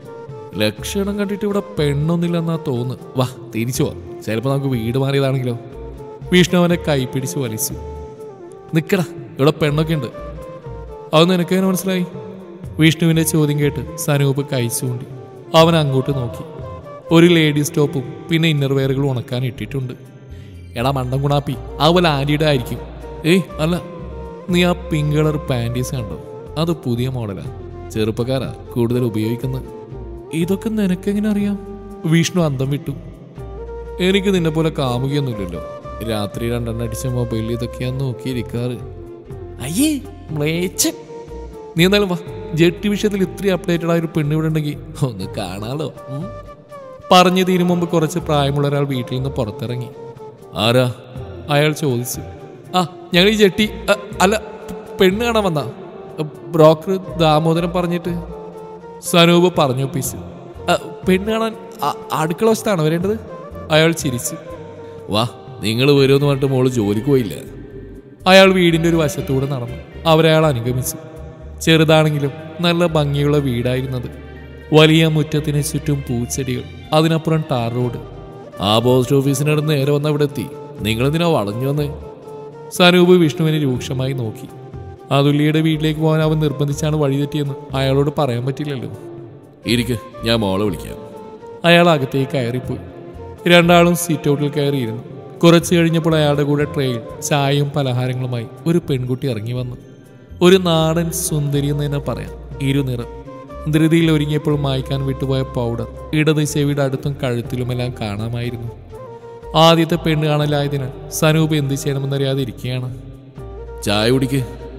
ലക്ഷണം കണ്ടിട്ട് ഇവിടെ പെണ്ണൊന്നില്ലെന്നാ തോന്നുന്നു വാ തിരിച്ചു പോവാം ചിലപ്പോൾ നമുക്ക് വീട് മാറിയതാണെങ്കിലോ വിഷ്ണു അവനെ കൈപ്പിടിച്ച് വലിച്ചു നിക്കടാ ഇവിടെ പെണ്ണൊക്കെ ഉണ്ട് അത് നിനക്കെങ്ങനെ മനസ്സിലായി വിഷ്ണുവിന്റെ ചോദ്യം കേട്ട് സനൂപ് കൈ ചൂണ്ടി അവൻ അങ്ങോട്ട് നോക്കി ഒരു ലേഡീസ് സ്റ്റോപ്പും പിന്നെ ഇന്നർ വെയറുകളും ഉണക്കാൻ ഇട്ടിട്ടുണ്ട് എടാ മണ്ടം ഗുണാപ്പി അതുപോലെ ആൻറ്റിയുടെ ആയിരിക്കും ഏയ് അല്ല നീ ആ പിങ്ക് കളർ പാൻറ്റീസ് കണ്ടോ അത് പുതിയ മോഡലാ ചെറുപ്പക്കാരാ കൂടുതൽ ഉപയോഗിക്കുന്നത് ഇതൊക്കെ നിനക്കെങ്ങനെ അറിയാം വിഷ്ണു അന്തം വിട്ടു എനിക്ക് നിന്നെ പോലെ കാമുകയൊന്നുമില്ലല്ലോ രാത്രി രണ്ടെണ്ണം അടിച്ച മൊബൈലിൽ ഇതൊക്കെയാ നോക്കിയിരിക്കാറ് അയ്യേ മ്ലേച്ഛൻ. നീ എന്തായാലും വാ ജെട്ടി വിഷയത്തിൽ ഇത്രയും അപ്ഡേറ്റഡ് ആയ ഒരു പെണ്ണ് ഇവിടെ ഉണ്ടെങ്കിൽ ഒന്ന് കാണാലോ ഉം. പറഞ്ഞു തീരും മുമ്പ് കുറച്ച് പ്രായമുള്ള ഒരാൾ വീട്ടിൽ നിന്ന് പുറത്തിറങ്ങി ആരാ അയാൾ ചോദിച്ചു ആ ഞങ്ങൾ ഈ ജെട്ടി അ, അല്ല പെണ്ണ് കാണാൻ വന്നാ ബ്രോക്കർ ദാമോദരൻ പറഞ്ഞിട്ട് സനൂപ് പറഞ്ഞു ഒപ്പിച്ചു "അ, പെണ്ണ് കാണാൻ അ- അടുക്കള വശത്താണോ വരേണ്ടത് അയാൾ ചിരിച്ചു വാ നിങ്ങൾ വരുമെന്ന് പറഞ്ഞിട്ട് മോള് ജോലിക്ക് പോയില്ല അയാൾ വീടിന്റെ ഒരു വശത്തൂടെ നടന്നു അവരയാൾ അനുഗമിച്ചു ചെറുതാണെങ്കിലും നല്ല ഭംഗിയുള്ള വീടായിരുന്നത് വലിയ മുറ്റത്തിന് ചുറ്റും പൂച്ചെടികൾ അതിനപ്പുറം ടാർ റോഡ് ആ പോസ്റ്റ് ഓഫീസിനടുത്ത് നേരെ വന്ന് അവിടെ എത്തി നിങ്ങളെന്തിനാ വളഞ്ഞു വന്നേ സനൂപ് വിഷ്ണുവിനെ രൂക്ഷമായി നോക്കി അതുല്ലിയുടെ വീട്ടിലേക്ക് പോകാൻ അവൻ നിർബന്ധിച്ചാണ് വഴി തെറ്റിയെന്ന് അയാളോട് പറയാൻ പറ്റില്ലല്ലോ ഇരിക്ക് ഞാൻ മോളെ വിളിക്കാം അയാൾ അകത്തേക്ക് കയറിപ്പോയി രണ്ടാളും സീറ്റ് ഔട്ടിൽ കയറിയിരുന്നു കുറച്ച് കഴിഞ്ഞപ്പോൾ അയാളുടെ കൂടെ ട്രെയിൽ ചായയും പലഹാരങ്ങളുമായി ഒരു പെൺകുട്ടി ഇറങ്ങി വന്നു ഒരു നാടൻ സുന്ദരി എന്ന് തന്നെ പറയാം ഇരുനിറം ധൃതിയിൽ ഒരുങ്ങിയപ്പോൾ മായ്ക്കാൻ വിട്ടുപോയ പൗഡർ ഇടത് ചെവിയുടെ അടുത്തും കഴുത്തിലുമെല്ലാം കാണാമായിരുന്നു ആദ്യത്തെ പെണ്ണ് കാണലായതിനാൽ സനൂപ് എന്ത് ചെയ്യണമെന്നറിയാതെ ഇരിക്കുകയാണ് ചായ കുടിക്ക്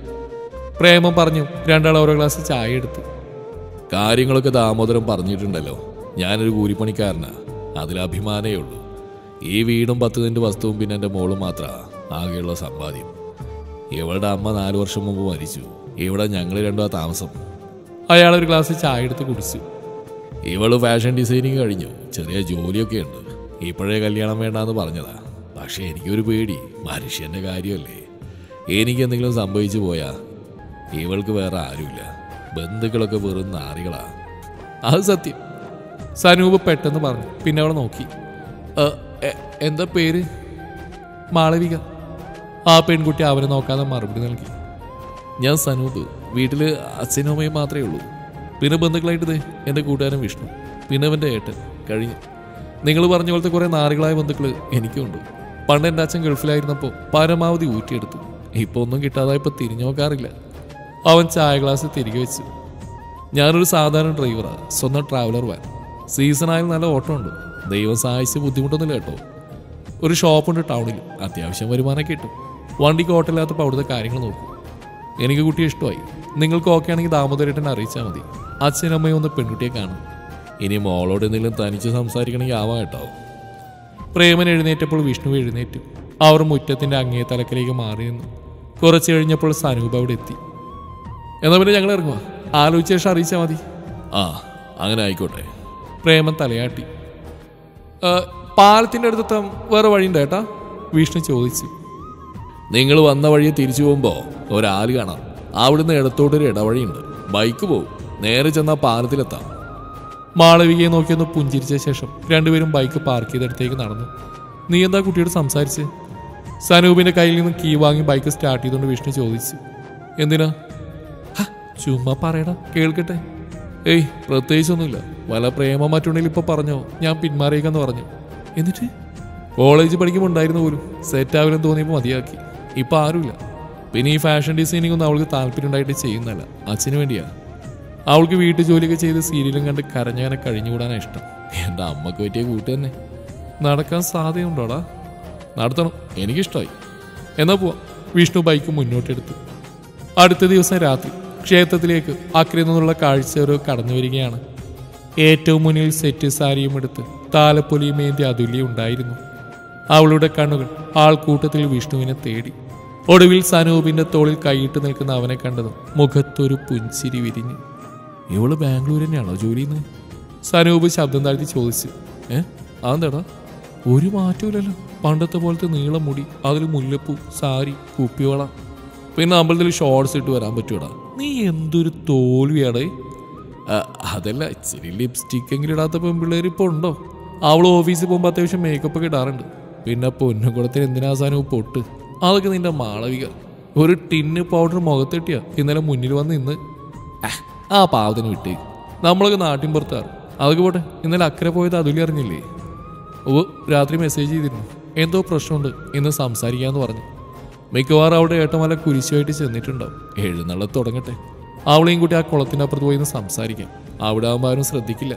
പ്രേമം പറഞ്ഞു രണ്ടാൾ ഓരോ ഗ്ലാസ് ചായ എടുത്തു കാര്യങ്ങളൊക്കെ ദാമോദരം പറഞ്ഞിട്ടുണ്ടല്ലോ ഞാനൊരു കൂലിപ്പണിക്കാരനാ അതിൽ അഭിമാനേ ഉള്ളൂ ഈ വീടും പത്ത് സെന്റ് വസ്തുവും പിന്നെ എൻ്റെ മോളും മാത്രമാ ആകെയുള്ള സമ്പാദ്യം ഇവളുടെ അമ്മ നാല് വർഷം മുമ്പ് മരിച്ചു ഇവിടെ ഞങ്ങൾ രണ്ടും ആ താമസം അയാൾ ഒരു ഗ്ലാസ് ചായ എടുത്ത് കുടിച്ചു ഇവള് ഫാഷൻ ഡിസൈനിങ് കഴിഞ്ഞു ചെറിയ ജോലിയൊക്കെ ഉണ്ട് ഇപ്പോഴേ കല്യാണം വേണ്ടാന്ന് പറഞ്ഞതാ പക്ഷെ എനിക്കൊരു പേടി മനുഷ്യന്റെ കാര്യമല്ലേ എനിക്ക് എന്തെങ്കിലും സംഭവിച്ചു പോയാ ഇവൾക്ക് വേറെ ആരുമില്ല ബന്ധുക്കളൊക്കെ വെറും നാറികളാ അത് സത്യം സനൂപ് പെട്ടെന്ന് പറഞ്ഞു പിന്നെ അവളെ നോക്കി "ഏ, എ- എന്താ പേര് മാളവിക ആ പെൺകുട്ടി അവനെ നോക്കാതെ മറുപടി നൽകി ഞാൻ സനൂപ് വീട്ടിൽ അച്ഛനും അമ്മയും മാത്രമേ ഉള്ളൂ പിന്നെ ബന്ധുക്കളായിട്ട് ദേ എൻ്റെ കൂട്ടുകാരൻ വിഷ്ണു പിന്നെ അവൻ്റെ ഏട്ടൻ കഴിഞ്ഞു നിങ്ങൾ പറഞ്ഞ പോലത്തെ കുറേ നാറികളായ ബന്ധുക്കൾ എനിക്കുണ്ട് പണ്ട് എൻ്റെ അച്ഛൻ ഗൾഫിലായിരുന്നപ്പോൾ പരമാവധി ഊറ്റിയെടുത്തു ഇപ്പോൾ ഒന്നും കിട്ടാതായപ്പോൾ തിരിഞ്ഞു നോക്കാറില്ല അവൻ ചായ ഗ്ലാസ് തിരികെ വെച്ചു ഞാനൊരു സാധാരണ ഡ്രൈവറാണ് സ്വന്തം ട്രാവലർ വാൻ സീസണായാലും നല്ല ഓട്ടമുണ്ട് ദൈവം സഹായിച്ച് ബുദ്ധിമുട്ടൊന്നുമില്ല കേട്ടോ ഒരു ഷോപ്പുണ്ട് ടൗണിൽ അത്യാവശ്യം വരുമാനം കിട്ടും വണ്ടിക്ക് ഓട്ടമില്ലാത്തപ്പോൾ അവിടുത്തെ കാര്യങ്ങൾ നോക്കും എനിക്ക് കുട്ടിയെ ഇഷ്ടമായി നിങ്ങൾക്ക് ഓക്കെ ആണെങ്കിൽ ദാമോദരേട്ടനെ അറിയിച്ചാൽ മതി അച്ഛനും അമ്മയും ഒന്ന് പെൺകുട്ടിയെ കാണും ഇനി മോളോട് എന്തെങ്കിലും തനിച്ച് സംസാരിക്കണമെങ്കിൽ ആവാം കേട്ടോ പ്രേമൻ എഴുന്നേറ്റപ്പോൾ വിഷ്ണു എഴുന്നേറ്റു അവർ മുറ്റത്തിന്റെ അങ്ങേ തലക്കിലേക്ക് മാറി നിന്നു കുറച്ച് കഴിഞ്ഞപ്പോൾ സനൂപ് അവിടെ എത്തി എന്നാ പിന്നെ ഞങ്ങൾ ഇറങ്ങുക ആലോചിച്ച ശേഷം അറിയിച്ചാൽ മതി ആ അങ്ങനെ ആയിക്കോട്ടെ പ്രേമൻ തലയാട്ടി "ഏ, പാലത്തിന്റെ അടുത്ത് വേറെ വഴിയുണ്ട് ഏട്ടാ വിഷ്ണു ചോദിച്ചു നിങ്ങൾ വന്ന വഴിയെ തിരിച്ചു പോകുമ്പോൾ ഒരാല് കാണാം അവിടുന്ന് ഇടത്തോട്ടൊരു ഇടവഴിയുണ്ട് ബൈക്ക് പോവും നേരെ ചെന്നാൽ പാലത്തിലെത്താം മാളവികയെ നോക്കിയൊന്ന് പുഞ്ചിരിച്ച ശേഷം രണ്ടുപേരും ബൈക്ക് പാർക്ക് ചെയ്തെടുത്തേക്ക് നടന്നു നീ എന്താ കുട്ടിയോട് സംസാരിച്ച് സനൂപിന്റെ കയ്യിൽ നിന്ന് കീ വാങ്ങി ബൈക്ക് സ്റ്റാർട്ട് ചെയ്തുകൊണ്ട് വിഷ്ണു ചോദിച്ചു എന്തിനാ "ഹ, ചുമ്മാ പറയടാ കേൾക്കട്ടെ ഏയ് പ്രത്യേകിച്ചൊന്നുമില്ല വല്ല പ്രേമം മറ്റുണ്ടെങ്കിൽ ഇപ്പൊ പറഞ്ഞോ ഞാൻ പിന്മാറിയേക്കെന്ന് പറഞ്ഞു എന്നിട്ട് കോളേജ് പഠിക്കുമ്പോൾ ഉണ്ടായിരുന്നു പോലും സെറ്റ് ആവില്ലെന്ന് തോന്നിയപ്പോൾ മതിയാക്കി ഇപ്പൊ ആരുമില്ല പിന്നെ ഈ ഫാഷൻ ഡിസൈനിങ് ഒന്നും അവൾക്ക് താല്പര്യം ഉണ്ടായിട്ട് ചെയ്യുന്നല്ല അച്ഛന് വേണ്ടിയാ അവൾക്ക് വീട്ടു ജോലിയൊക്കെ ചെയ്ത് സീരിയലും കണ്ട് കരഞ്ഞങ്ങനെ കഴിഞ്ഞുകൂടാനാണ് ഇഷ്ടം എൻ്റെ അമ്മക്ക് പറ്റിയ കൂട്ട് തന്നെ നടക്കാൻ സാധ്യതയുണ്ടോടാ നടത്തണം എനിക്കിഷ്ടമായി എന്നാ പോവാം വിഷ്ണു ബൈക്ക് മുന്നോട്ടെടുത്തു അടുത്ത ദിവസം രാത്രി ക്ഷേത്രത്തിലേക്ക് അക്കരയിൽ നിന്നുള്ള കാഴ്ച കടന്നു വരികയാണ് ഏറ്റവും മുന്നിൽ സെറ്റ് സാരിയും എടുത്ത് താലപ്പൊലിയും ഏന്തി അതുല്യ ഉണ്ടായിരുന്നു അവളുടെ കണ്ണുകൾ ആൾക്കൂട്ടത്തിൽ വിഷ്ണുവിനെ തേടി ഒടുവിൽ സനൂപിന്റെ തോളിൽ കൈയിട്ട് നിൽക്കുന്ന അവനെ കണ്ടതും മുഖത്തൊരു പുഞ്ചിരി വിരിഞ്ഞു ഇവള് ബാംഗ്ലൂർ തന്നെയാണോ ജോലി ചെയ്യുന്നത് സനൂപ് ശബ്ദം താഴ്ത്തി ചോദിച്ചു ഏ അതെന്താടാ ഒരു മാറ്റമില്ലല്ലോ പണ്ടത്തെ പോലത്തെ നീളം മുടി അതിൽ മുല്ലപ്പൂ സാരി കുപ്പിവള പിന്നെ അമ്പലത്തിൽ ഷോർട്സ് ഇട്ട് വരാൻ പറ്റൂടാ നീ എന്തൊരു തോൽവിയാടേ ആ, അതല്ല ഇച്ചിരി ലിപ്സ്റ്റിക് എങ്കിലും ഇടാത്ത പെൺപിള്ളേർ ഇപ്പോൾ ഉണ്ടോ അവൾ ഓഫീസിൽ പോകുമ്പോൾ അത്യാവശ്യം മേക്കപ്പ് ഒക്കെ ഇടാറുണ്ട് പിന്നെ പൊന്നുകുളത്തിന് എന്തിനാ സാധനവും പൊട്ട് അതൊക്കെ നിന്റെ മാളവിക ഒരു ടിന്ന് പൗഡർ മുഖത്തെട്ടിയാ ഇന്നലെ മുന്നിൽ വന്ന് ഇന്ന് ആഹ്, ആ പാവത്തിന് വിട്ടേ നമ്മളൊക്കെ നാട്ടിൻ പുറത്താറ് അതൊക്കെ പോട്ടെ ഇന്നലെ അക്കരെ പോയത് അതുല്യ അറിഞ്ഞില്ലേ ഓ രാത്രി മെസ്സേജ് ചെയ്തിരുന്നു എന്തോ പ്രശ്നമുണ്ട് ഇന്ന് സംസാരിക്കാന്ന് പറഞ്ഞു മിക്കവാറും അവിടെ ഏട്ടമല കുരിശുമായിട്ട് ചെന്നിട്ടുണ്ടാവും എഴുന്നള്ളത് തുടങ്ങട്ടെ അവളെയും കൂട്ടി ആ കുളത്തിൻ്റെ അപ്പുറത്ത് പോയി ഒന്ന് സംസാരിക്കാം അവിടെ ആകുമ്പോൾ ആരും ശ്രദ്ധിക്കില്ല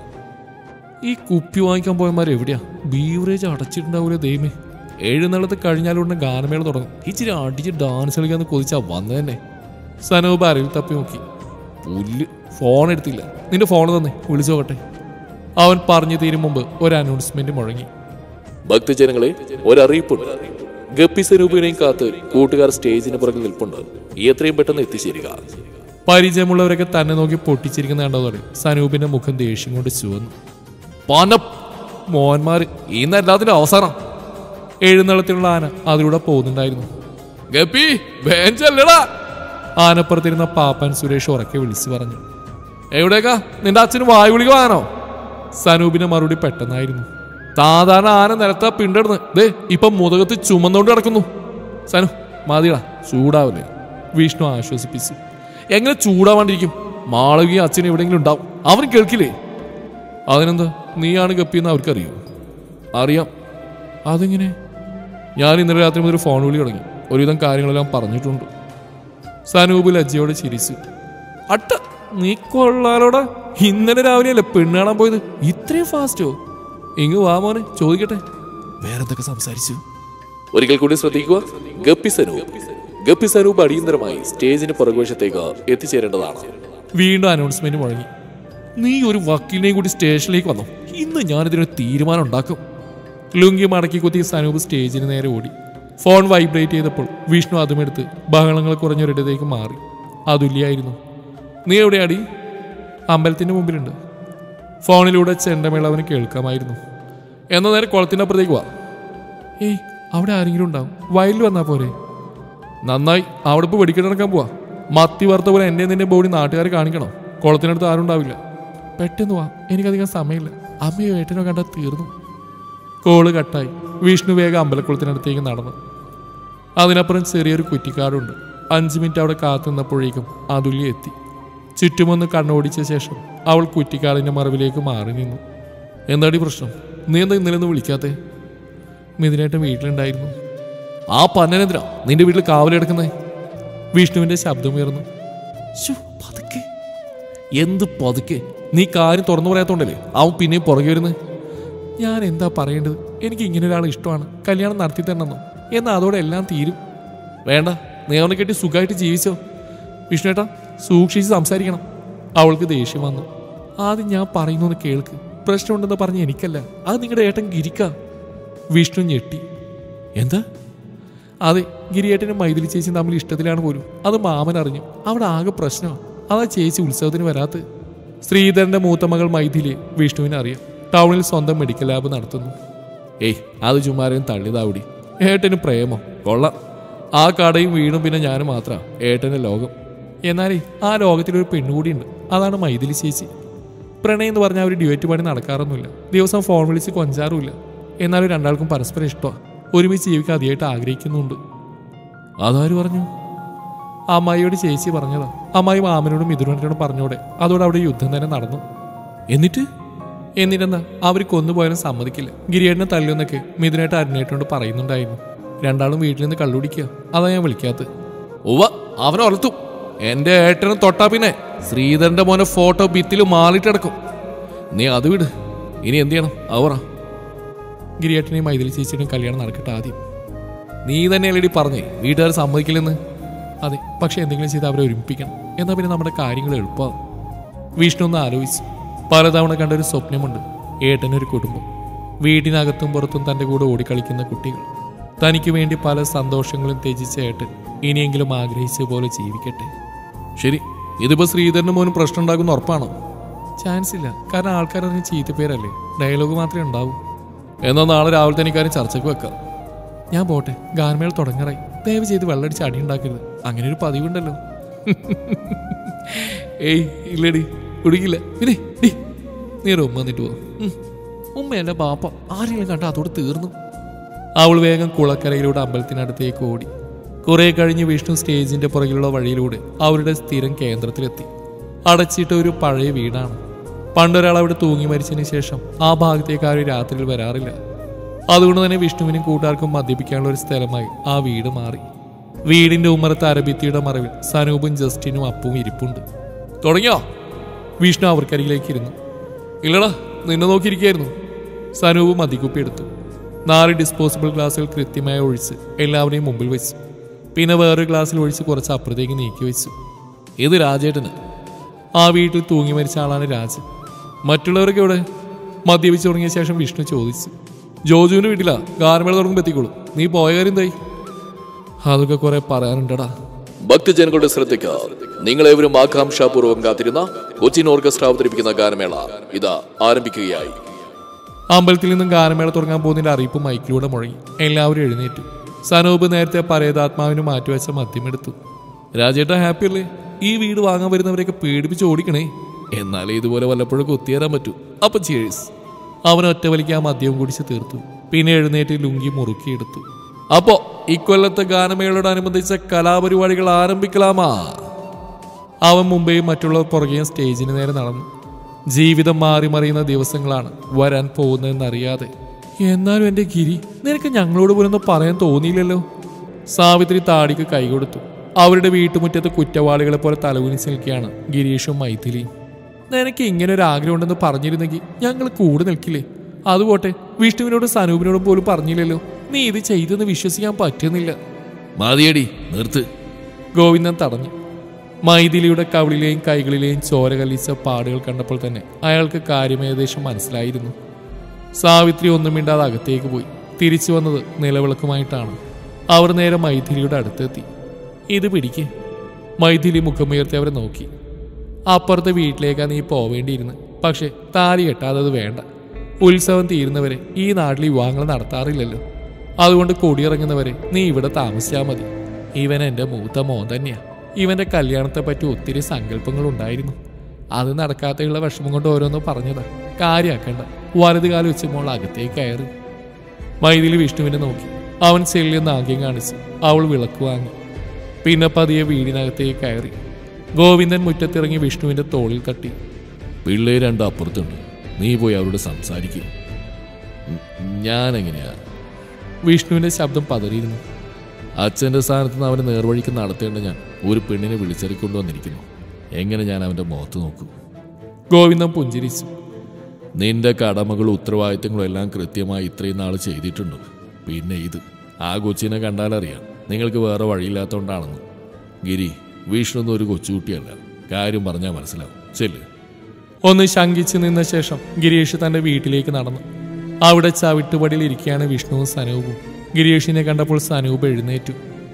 ഈ കുപ്പി വാങ്ങിക്കാൻ പോയമാർ എവിടെയാ ബീവറേജ് അടച്ചിട്ടുണ്ടാവൂലേ ദൈവമേ എഴുന്നള്ളത്ത് കഴിഞ്ഞാലുടനെ ഗാനമേള തുടങ്ങും ഇച്ചിരി അടിച്ച് ഡാൻസ് കളിക്കാന്ന് കൊതിച്ചാ വന്നു തന്നെ സനൂപ് അരയിൽ തപ്പി നോക്കി പുല്ല് ഫോൺ എടുത്തില്ല നിന്റെ ഫോൺ തന്നെ വിളിച്ചു നോക്കട്ടെ അവൻ പറഞ്ഞു തീരും മുമ്പ് ഒരു അനൗൺസ്മെന്റ് മുഴങ്ങി ഭക്തജനങ്ങളെ ഒരറിയിപ്പുണ്ട് ഗപ്പി സ്വരൂപിനെയും കാത്ത് കൂട്ടുകാർ സ്റ്റേജിന് പുറകിൽ നിൽപ്പുണ്ട് എത്രയും പെട്ടെന്ന് എത്തിച്ചേരുക പരിചയമുള്ളവരൊക്കെ തന്നെ നോക്കി പൊട്ടിച്ചിരിക്കുന്ന കണ്ടതോടെ സനൂപിന്റെ മുഖം ദേഷ്യം കൊണ്ട് ചുവന്നു പോന്ന മോന്മാര് ഇന്ന് എല്ലാത്തിനും അവസാനം എഴുന്നള്ളത്തിലുള്ള ആന അതിലൂടെ പോകുന്നുണ്ടായിരുന്നു ഗപ്പി ബേഞ്ചല്ലടാ ആനപ്പുറത്തിരുന്ന പാപ്പൻ സുരേഷ് ഉറക്കെ വിളിച്ചു പറഞ്ഞു എവിടേക്കാ നിന്റെ അച്ഛന് വായു വിളിക വാനോ സനൂപിന്റെ മറുപടി പെട്ടെന്നായിരുന്നു സാധാരണ ആന നിലത്താ പിണ്ടിടുന്ന് ദേ ഇപ്പൊ മുതകത്ത് ചുമന്നുകൊണ്ട് കിടക്കുന്നു സനു മതിടാ ചൂടാവില്ലേ വിഷ്ണു ആശ്വസിപ്പിച്ചു എങ്ങനെ ചൂടാവാണ്ടിരിക്കും മാളവിയും അച്ഛനും എവിടെയെങ്കിലും ഉണ്ടാവും അവൻ കേൾക്കില്ലേ അതിനെന്താ നീയാണ് ഗപ്പിന്ന് അവർക്കറിയോ അറിയാം അതെങ്ങനെ ഞാൻ ഇന്നലെ രാത്രി മുതൽ ഫോൺ വിളി തുടങ്ങി ഒരുവിധം കാര്യങ്ങളെല്ലാം പറഞ്ഞിട്ടുണ്ട് സനൂപ് ലജ്ജയോടെ ചിരിച്ചു അട്ട നീ കൊള്ളാലോടാ ഇന്നലെ രാവിലെയല്ലേ പെണ്ണ് കാണാൻ പോയത് ഇത്രയും ഫാസ്റ്റോ ഇങ്ങ് വാ മോനെ ചോദിക്കട്ടെ വേറെന്തൊക്കെ സംസാരിച്ചു ഒരിക്കൽ കൂടി ശ്രദ്ധിക്കുക ഗപ്പി സ്വരൂപ് ഗപ്പി സ്വരൂപ് അടിയന്തരമായി സ്റ്റേജിന് പുറകുവശത്തേക്ക് എത്തിച്ചേരേണ്ടതാണ് വീണ്ടും അനൗൺസ്മെന്റ് മുഴങ്ങി നീ ഒരു വക്കീലിനെയും കൂടി സ്റ്റേഷനിലേക്ക് വന്നോ ഇന്ന് ഞാനിതിനൊരു തീരുമാനം ഉണ്ടാക്കും ലുങ്കി മടക്കി കുത്തി സനൂപ് സ്റ്റേജിന് നേരെ ഓടി ഫോൺ വൈബ്രേറ്റ് ചെയ്തപ്പോൾ വിഷ്ണു അതുമെടുത്ത് ബഹളങ്ങൾ കുറഞ്ഞൊരിടത്തേക്ക് മാറി അതുല്യായിരുന്നു നീ എവിടെയാടി അമ്പലത്തിന്റെ മുമ്പിലുണ്ട് ഫോണിലൂടെ ചെണ്ടമേള അവന് കേൾക്കാമായിരുന്നു എന്നാ നേരെ കുളത്തിന്റെ അപ്പുറത്തേക്ക് വാ ഏയ് അവിടെ ആരെങ്കിലും ഉണ്ടാവും വയലിൽ വന്നാ പോരെ നന്നായി അവിടെ ഇപ്പോൾ വെടിക്കെട്ട് നടക്കാൻ പോവാ മത്തി വറുത്ത പോലെ എൻ്റെ നിന്റെ ബോഡി നാട്ടുകാരെ കാണിക്കണം കുളത്തിനടുത്ത് ആരും ഉണ്ടാവില്ല പെട്ടെന്ന് വാ എനിക്കധികം സമയമില്ല അമ്മയോ ഏട്ടനോ കണ്ടാൽ തീർന്നു കോള് കട്ടായി വിഷ്ണു വേഗം അമ്പലക്കുളത്തിനടുത്തേക്ക് നടന്നു അതിനപ്പുറം ചെറിയൊരു കുറ്റിക്കാടുണ്ട് അഞ്ച് മിനിറ്റ് അവിടെ കാത്തു നിന്നപ്പോഴേക്കും അതുല്യ എത്തി ചുറ്റുമൊന്ന് കണ്ണോടിച്ച ശേഷം അവൾ കുറ്റിക്കാടിന്റെ മറവിലേക്ക് മാറി നിന്നു എന്താടി പ്രശ്നം നീ എന്താ ഇന്നലെ ഒന്ന് വിളിക്കാത്തേ മിഥുനേട്ടൻ വീട്ടിലുണ്ടായിരുന്നു ആ പന്നനെന്തിനാ നിന്റെ വീട്ടിൽ കാവലെടുക്കുന്നേ വിഷ്ണുവിന്റെ ശബ്ദമുയർന്നു ശ്ശോ, പതുക്കെ എന്ത് പതുക്കെ നീ കാര്യം തുറന്നു പറയാത്തോണ്ടല്ലേ അവൻ പിന്നെയും പുറകെ വരുന്നത് ഞാൻ എന്താ പറയേണ്ടത് എനിക്ക് ഇങ്ങനെ ഒരാളെ ഇഷ്ടമാണ് കല്യാണം നടത്തി തരണമെന്നോ എന്നാൽ അതോടെ എല്ലാം തീരും വേണ്ട നീ അവനെ കെട്ടി സുഖമായിട്ട് ജീവിച്ചോ വിഷ്ണുവേട്ടാ സൂക്ഷിച്ച് സംസാരിക്കണം അവൾക്ക് ദേഷ്യം വന്നു ആദ്യം ഞാൻ പറയുന്നൊന്ന് കേൾക്ക് പ്രശ്നമുണ്ടെന്ന് പറഞ്ഞ് എനിക്കല്ല അത് നിങ്ങളുടെ ഏട്ടൻ ഗിരിക്ക വിഷ്ണു ഞെട്ടി എന്താ അതെ ഗിരിയേട്ടനും മൈഥിലി ചേച്ചിയും തമ്മിൽ ഇഷ്ടത്തിലാണ് പോലും അത് മാമൻ അറിഞ്ഞു അവിടെ ആകെ പ്രശ്നമാണ് അതാ ചേച്ചി ഉത്സവത്തിന് വരാത്ത ശ്രീധരന്റെ മൂത്ത മകൾ മൈഥിലി വിഷ്ണുവിനെ അറിയാം ടൗണിൽ സ്വന്തം മെഡിക്കൽ ലാബ് നടത്തുന്നു ഏയ് അത് ചുമ്മാരെയും തള്ളിയതാവിടി ഏട്ടന് പ്രേമോ കൊള്ളാം ആ കടയും വീടും പിന്നെ ഞാനും മാത്രമാണ് ഏട്ടൻ്റെ ലോകം എന്നാലേ ആ ലോകത്തിലൊരു പെണ്ണുകൂടിയുണ്ട് അതാണ് മൈഥിലി ചേച്ചി പ്രണയം എന്ന് പറഞ്ഞാൽ ഒരു ഡ്യുവറ്റ് പണി നടക്കാറൊന്നുമില്ല ദിവസം ഫോൺ വിളിച്ച് കൊഞ്ചാറുമില്ല എന്നാലും രണ്ടാൾക്കും പരസ്പരം ഇഷ്ടമാണ് ഒരുമിച്ച് ജീവിക്കാൻ അതിയായിട്ട് ആഗ്രഹിക്കുന്നുണ്ട് അതാര് പറഞ്ഞു അമ്മായിയോട് ചേച്ചി പറഞ്ഞതാ അമ്മായി മാമനോടും മിഥുനോടും പറഞ്ഞോടെ അതോടെ അവിടെ യുദ്ധം തന്നെ നടന്നു എന്നിട്ട് എന്നിട്ടെന്താ അവർ കൊന്നുപോയാലും സമ്മതിക്കില്ല ഗിരിയേട്ടനെ തല്ലുന്നൊക്കെ മിഥുനായിട്ട് അരുണേട്ടനോട് പറയുന്നുണ്ടായിരുന്നു രണ്ടാളും വീട്ടിൽ നിന്ന് കള്ളുടിക്കുക അതാ ഞാൻ വിളിക്കാത്തത് ഉവ്വ അവനെ ഒലത്തും എന്റെ ഏട്ടനെ തൊട്ടാ പിന്നെ ശ്രീധരന്റെ മോനെ ഫോട്ടോ ഭിത്തിൽ മാളിട്ടെടുക്കും നീ അത് വിട് ഇനി എന്ത് ചെയ്യണം അവറ ഗിരിയേട്ടനെയും മൈഥിലി ചേച്ചിയുടെയും കല്യാണം നടക്കട്ടെ ആദ്യം നീ തന്നെയല്ലേടി പറഞ്ഞേ വീട്ടുകാർ സമ്മതിക്കില്ലെന്ന് അതെ പക്ഷെ എന്തെങ്കിലും ചെയ്ത് അവരെ ഒരുമിപ്പിക്കണം എന്നാൽ പിന്നെ നമ്മുടെ കാര്യങ്ങൾ എളുപ്പമാകും വിഷ്ണു ഒന്ന് ആലോചിച്ചു പലതവണ കണ്ട ഒരു സ്വപ്നമുണ്ട് ഏട്ടനൊരു കുടുംബം വീട്ടിനകത്തും പുറത്തും തൻ്റെ കൂടെ ഓടിക്കളിക്കുന്ന കുട്ടികൾ തനിക്ക് വേണ്ടി പല സന്തോഷങ്ങളും ത്യജിച്ച ഏട്ടൻ ഇനിയെങ്കിലും ആഗ്രഹിച്ച പോലെ ജീവിക്കട്ടെ ശരി ഇതിപ്പോ ശ്രീധരന് മോനും പ്രശ്നം ഉണ്ടാകുന്ന ഉറപ്പാണോ ചാൻസ് ഇല്ല കാരണം ആൾക്കാരറിഞ്ഞ് ചീത്തപ്പേരല്ലേ ഡയലോഗ് മാത്രമേ ഉണ്ടാവൂ എന്നാൽ നാളെ രാവിലെ തന്നെ ഇക്കാര്യം ചർച്ചയ്ക്ക് വെക്കാം ഞാൻ പോട്ടെ ഗാനമേള തുടങ്ങാറായി ദയവ് ചെയ്ത് വെള്ളടിച്ച് അടി ഉണ്ടാക്കരുത് അങ്ങനെ ഒരു പതിവുണ്ടല്ലോ ഏയ് ഇല്ലടി കുടിക്കില്ല പിന്നെ ഡി നീ ഒരു ഉമ്മ വന്നിട്ട് പോ ഉം. ഉമ്മയല്ല ബാപ്പ ആരെങ്കിലും കണ്ട അതോട് തീർന്നു അവൾ വേഗം കുളക്കരയിലൂടെ അമ്പലത്തിനടുത്തേക്ക് ഓടി കുറെ കഴിഞ്ഞ് വിഷ്ണു സ്റ്റേജിന്റെ പുറകിലുള്ള വഴിയിലൂടെ അവരുടെ സ്ഥിരം കേന്ദ്രത്തിലെത്തി അടച്ചിട്ട ഒരു പഴയ വീടാണ് പണ്ടൊരാൾ അവിടെ തൂങ്ങി മരിച്ചതിന് ശേഷം ആ ഭാഗത്തേക്ക് ആരും രാത്രിയിൽ വരാറില്ല അതുകൊണ്ട് തന്നെ വിഷ്ണുവിനും കൂട്ടുകാർക്കും മദ്യപിക്കാനുള്ള ഒരു സ്ഥലമായി ആ വീട് മാറി വീടിന്റെ ഉമ്മറത്ത് അരബിത്തിയുടെ മറവിൽ സനൂപും ജസ്റ്റിനും അപ്പും ഇരിപ്പുണ്ട് തുടങ്ങിയോ വിഷ്ണു അവർക്കരികിലേക്ക് ഇരുന്നു ഇല്ലടാ നിന്നെ നോക്കിയിരിക്കായിരുന്നു സനൂപ് മതിക്കുപ്പി എടുത്തു നാല് ഡിസ്പോസിബിൾ ഗ്ലാസുകൾ കൃത്യമായി ഒഴിച്ച് എല്ലാവരെയും മുമ്പിൽ വെച്ചു പിന്നെ വേറൊരു ഗ്ലാസ്സിൽ ഒഴിച്ച് കുറച്ച് അപ്പുറത്തേക്ക് നീക്കി വെച്ചു ഇത് രാജേട്ടന് ആ വീട്ടിൽ തൂങ്ങി മരിച്ച ആളാണ് രാജ് മറ്റുള്ളവരൊക്കെ ഇവിടെ മദ്യപിച്ച് തുടങ്ങിയ ശേഷം വിഷ്ണു ചോദിച്ചു ജോജുവിന്റെ വീട്ടിലാ ഗാർമേള തുടങ്ങുമ്പോൾ എത്തിക്കോളൂ നീ പോയ കാര്യം എന്തായി അതൊക്കെ കുറെ പറയാനുണ്ടടാ ഭക്തജനങ്ങളുടെ ശ്രദ്ധയ്ക്ക് നിങ്ങളേവരും ആകാംക്ഷാപൂർവ്വം കാത്തിരുന്ന കൊച്ചിൻ ഓർക്കസ്ട്ര അവതരിപ്പിക്കുന്ന ഗാനമേള ഇതാ ആരംഭിക്കുകയായി അമ്പലത്തിൽ നിന്നും ഗാനമേള തുടങ്ങാൻ പോകുന്നതിന്റെ അറിയിപ്പ് മൈക്കിലൂടെ മുഴങ്ങി എല്ലാവരും എഴുന്നേറ്റു സനൂപ് നേരത്തെ പരേതാത്മാവിന് മാറ്റിവെച്ച മദ്യമെടുത്തു രാജേട്ട ഹാപ്പി അല്ലേ ഈ വീട് വാങ്ങാൻ വരുന്നവരെയൊക്കെ പേടിപ്പിച്ച് ഓടിക്കണേ എന്നാലേ ഇതുപോലെ വല്ലപ്പോഴും കുത്തിയേറാൻ പറ്റൂ അപ്പൊ ചേഴ്സ് അവൻ ഒറ്റ വലിക്ക് ആ മദ്യവും കുടിച്ച് തീർത്തു പിന്നെ എഴുന്നേറ്റ് ലുങ്കി മുറുക്കിയെടുത്തു അപ്പോ ഇക്കൊല്ലത്തെ ഗാനമേളയോടനുബന്ധിച്ച കലാപരിപാടികൾ ആരംഭിക്കലാമാ അവൻ മുമ്പേയും മറ്റുള്ളവർ പുറകെയും സ്റ്റേജിന് നേരെ നടന്നു ജീവിതം മാറി മറിയുന്ന ദിവസങ്ങളാണ് വരാൻ പോകുന്നതെന്നറിയാതെ എന്നാലും എൻ്റെ ഗിരി നിനക്ക് ഞങ്ങളോട് പോലൊന്നും പറയാൻ തോന്നിയില്ലല്ലോ സാവിത്രി താടിക്ക് കൈകൊടുത്തു അവരുടെ വീട്ടുമുറ്റത്ത് കുറ്റവാളികളെ പോലെ തലകുനിച്ച് നിൽക്കുകയാണ് ഗിരീഷും മൈഥിലിയും നിനക്ക് ഇങ്ങനെ ഒരു ആഗ്രഹം ഉണ്ടെന്ന് പറഞ്ഞിരുന്നെങ്കിൽ ഞങ്ങൾ കൂടെ നിൽക്കില്ലേ അതുപോട്ടെ വിഷ്ണുവിനോടും സനൂപിനോടും പോലും പറഞ്ഞില്ലല്ലോ നീ ഇത് ചെയ്തെന്ന് വിശ്വസിക്കാൻ പറ്റുന്നില്ല മതിയടി നിർത്ത് ഗോവിന്ദൻ തടഞ്ഞു മൈഥിലിയുടെ കവിളിലെയും കൈകളിലെയും ചോര കല്ലിച്ച പാടുകൾ കണ്ടപ്പോൾ തന്നെ അയാൾക്ക് കാര്യം ഏകദേശം മനസ്സിലായിരുന്നു സാവിത്രി ഒന്നും മിണ്ടാതെ അകത്തേക്ക് പോയി തിരിച്ചു വന്നത് നിലവിളക്കുമായിട്ടാണ് അവർ നേരെ മൈഥിലിയുടെ അടുത്തെത്തി ഇത് പിടിക്ക് മൈഥിലി മുഖമുയർത്തി അവരെ നോക്കി അപ്പുറത്തെ വീട്ടിലേക്കാണ് നീ പോവേണ്ടിയിരുന്നു പക്ഷെ താലി കെട്ടാതെ അത് വേണ്ട ഉത്സവം തീരുന്നവരെ ഈ നാട്ടിൽ വിവാഹങ്ങൾ നടത്താറില്ലല്ലോ അതുകൊണ്ട് കൊടിയിറങ്ങുന്നവരെ നീ ഇവിടെ താമസിച്ചാൽ മതി ഇവൻ എൻ്റെ മൂത്ത മോൻ തന്നെയാ ഇവന്റെ കല്യാണത്തെ പറ്റി ഒത്തിരി സങ്കല്പങ്ങൾ ഉണ്ടായിരുന്നു അത് നടക്കാത്തയുള്ള വിഷമം കൊണ്ട് ഓരോന്നും പറഞ്ഞതാ കാര്യാക്കണ്ട വലത് കാലം വെച്ച് മോൾ അകത്തേക്ക് കയറി മൈതിലി വിഷ്ണുവിനെ നോക്കി അവൻ ചെല്ലിയെന്ന് ആംഗ്യം കാണിച്ചു അവൾ വിളക്ക് വാങ്ങി പിന്നെ പതിയെ വീടിനകത്തേക്ക് കയറി ഗോവിന്ദൻ മുറ്റത്തിറങ്ങി വിഷ്ണുവിന്റെ തോളിൽ തട്ടി പിള്ളേര് രണ്ട് അപ്പുറത്തുണ്ട് നീ പോയി അവരോട് സംസാരിക്കും ഞാനെങ്ങനെയാ വിഷ്ണുവിന്റെ ശബ്ദം പതറിയിരുന്നു അച്ഛൻ്റെ സ്ഥാനത്ത് നിന്ന് അവനെ നേർവഴിക്ക് നടത്തേണ്ട ഞാൻ ഒരു പെണ്ണിനെ വിളിച്ചിറക്കൊണ്ടു വന്നിരിക്കുന്നു എങ്ങനെ ഞാൻ അവൻ്റെ മുഖത്ത് നോക്കൂ ഗോവിന്ദൻ പുഞ്ചിരിച്ചു നിന്റെ കടമകളും ഉത്തരവാദിത്തങ്ങളും എല്ലാം കൃത്യമായി ഇത്രയും നാൾ ചെയ്തിട്ടുണ്ട് പിന്നെ ഇത് ആ കൊച്ചിനെ കണ്ടാലറിയാം നിങ്ങൾക്ക് വേറെ വഴിയില്ലാത്തതുകൊണ്ടാണെന്ന് ഗിരി വിഷ്ണു ഒന്നും ഒരു കൊച്ചുകുട്ടിയല്ല കാര്യം പറഞ്ഞാൽ മനസ്സിലാവും ചെല്ല് ഒന്ന് ശങ്കിച്ചു നിന്ന ശേഷം ഗിരീഷ് തന്റെ വീട്ടിലേക്ക് നടന്നു അവിടെ ചവിട്ടുപടിയിൽ ഇരിക്കുകയാണ് വിഷ്ണുവും സനൂപും ഗിരീഷിനെ കണ്ടപ്പോൾ സനൂപ് എഴുന്നേറ്റു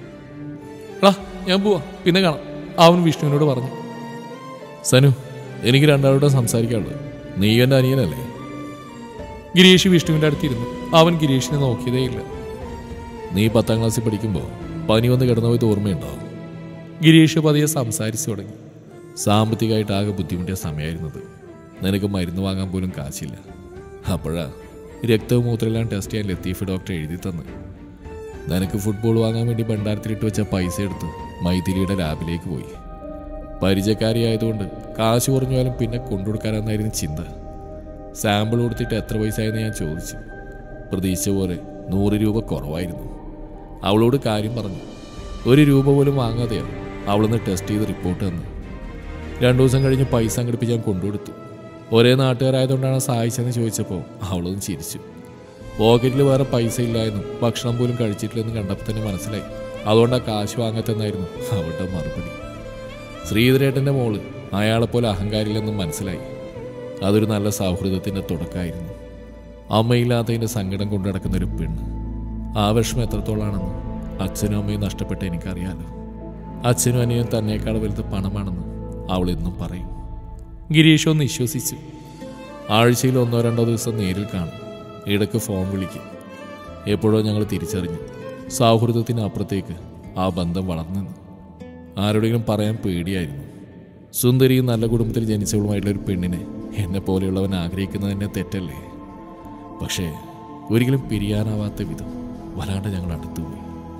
ടാ ഞാൻ പോവാ പിന്നെ കാണാം അവൻ വിഷ്ണുവിനോട് പറഞ്ഞു സനു എനിക്ക് രണ്ടാളോട് സംസാരിക്കാനുള്ളത് നീ എൻ്റെ അനിയനല്ലേ ഗിരീഷ് വിഷ്ണുവിന്റെ അടുത്തിരുന്നു അവൻ ഗിരീഷിനെ നോക്കിയതേയില്ല നീ പത്താം ക്ലാസ്സിൽ പഠിക്കുമ്പോൾ പനി വന്ന് കിടന്നു പോയത് ഓർമ്മയുണ്ടോ ഗിരീഷ് പതിയെ സംസാരിച്ചു തുടങ്ങി സാമ്പത്തികമായിട്ട് ആകെ ബുദ്ധിമുട്ടിയ സമയമായിരുന്നത് നിനക്ക് മരുന്ന് വാങ്ങാൻ പോലും കാശില്ല അപ്പോഴാ രക്തവും മൂത്രമെല്ലാം ടെസ്റ്റ് ചെയ്യാൻ ലത്തീഫ് ഡോക്ടർ എഴുതി തന്ന് നിനക്ക് ഫുട്ബോൾ വാങ്ങാൻ വേണ്ടി ഭണ്ഡാരത്തിലിട്ട് വെച്ച പൈസ എടുത്ത് മൈഥിലിയുടെ ലാബിലേക്ക് പോയി പരിചയക്കാരിയായതുകൊണ്ട് കാശ് കുറഞ്ഞാലും പിന്നെ കൊണ്ടുകൊടുക്കാനെന്നായിരുന്നു ചിന്ത സാമ്പിൾ കൊടുത്തിട്ട് എത്ര പൈസ ആയെന്ന് ഞാൻ ചോദിച്ചു പ്രതീക്ഷിച്ച പോലെ നൂറ് രൂപ കുറവായിരുന്നു അവളോട് കാര്യം പറഞ്ഞു ഒരു രൂപ പോലും വാങ്ങാതെയാണ് അവളൊന്ന് ടെസ്റ്റ് ചെയ്ത് റിപ്പോർട്ട് തന്നു രണ്ടു ദിവസം കഴിഞ്ഞ് പൈസ സംഘടിപ്പിച്ച് ഞാൻ കൊണ്ടുകൊടുത്തു ഒരേ നാട്ടുകാരായതുകൊണ്ടാണ് സഹായിച്ചതെന്ന് ചോദിച്ചപ്പോൾ അവളൊന്ന് ചിരിച്ചു പോക്കറ്റിൽ വേറെ പൈസ ഇല്ലായെന്നും ഭക്ഷണം പോലും കഴിച്ചിട്ടില്ലെന്ന് കണ്ടപ്പോൾ തന്നെ മനസ്സിലായി അതുകൊണ്ടാണ് കാശ് വാങ്ങത്തെന്നായിരുന്നു അവളുടെ മറുപടി ശ്രീധരേട്ടൻ്റെ മോള് അയാളെപ്പോലെ അഹങ്കാരില്ലെന്നും മനസ്സിലായി അതൊരു നല്ല സൗഹൃദത്തിൻ്റെ തുടക്കമായിരുന്നു അമ്മയില്ലാത്തതിൻ്റെ സങ്കടം കൊണ്ടു നടക്കുന്ന ഒരു പെണ്ണ് ആ വിഷമം എത്രത്തോളാണെന്ന് അച്ഛനും അമ്മയും നഷ്ടപ്പെട്ട എനിക്കറിയാലോ അച്ഛനും അനിയനും തന്നേക്കാൾ വലുത് പണമാണെന്ന് അവൾ എന്നും പറയും ഗിരീഷ് ഒന്ന് വിശ്വസിച്ചു ആഴ്ചയിൽ ഒന്നോ രണ്ടോ ദിവസം നേരിൽ കാണും ഇടയ്ക്ക് ഫോൺ വിളിക്കും എപ്പോഴോ ഞങ്ങൾ തിരിച്ചറിഞ്ഞു സൗഹൃദത്തിന് അപ്പുറത്തേക്ക് ആ ബന്ധം വളർന്നെന്ന് ആരോടെങ്കിലും പറയാൻ പേടിയായിരുന്നു സുന്ദരിയും നല്ല കുടുംബത്തിൽ ജനിച്ചവളുമായിട്ടുള്ള ഒരു പെണ്ണിനെ എന്നെ പോലെയുള്ളവൻ ആഗ്രഹിക്കുന്നതിനെ തെറ്റല്ലേ പക്ഷേ ഒരിക്കലും പിരിയാനാവാത്ത വിധം വല്ലാണ്ട് ഞങ്ങൾ അടുത്തുപോയി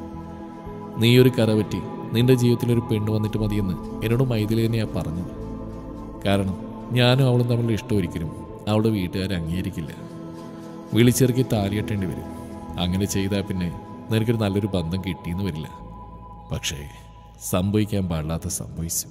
നീ ഒരു കരപറ്റി നിന്റെ ജീവിതത്തിൽ ഒരു പെണ്ണ് വന്നിട്ട് മതിയെന്ന് എന്നോട് മൈഥിലി തന്നെയാ പറഞ്ഞത് കാരണം ഞാനും അവളും തമ്മിലുള്ള ഇഷ്ടം ഒരിക്കലും അവളുടെ വീട്ടുകാർ അംഗീകരിക്കില്ല വിളിച്ചിറക്കി താലിയെട്ടേണ്ടി വരും അങ്ങനെ ചെയ്താൽ പിന്നെ നിനക്കൊരു നല്ലൊരു ബന്ധം കിട്ടിയെന്ന് വരില്ല പക്ഷേ സംഭവിക്കാൻ പാടില്ലാത്ത സംഭവിച്ചു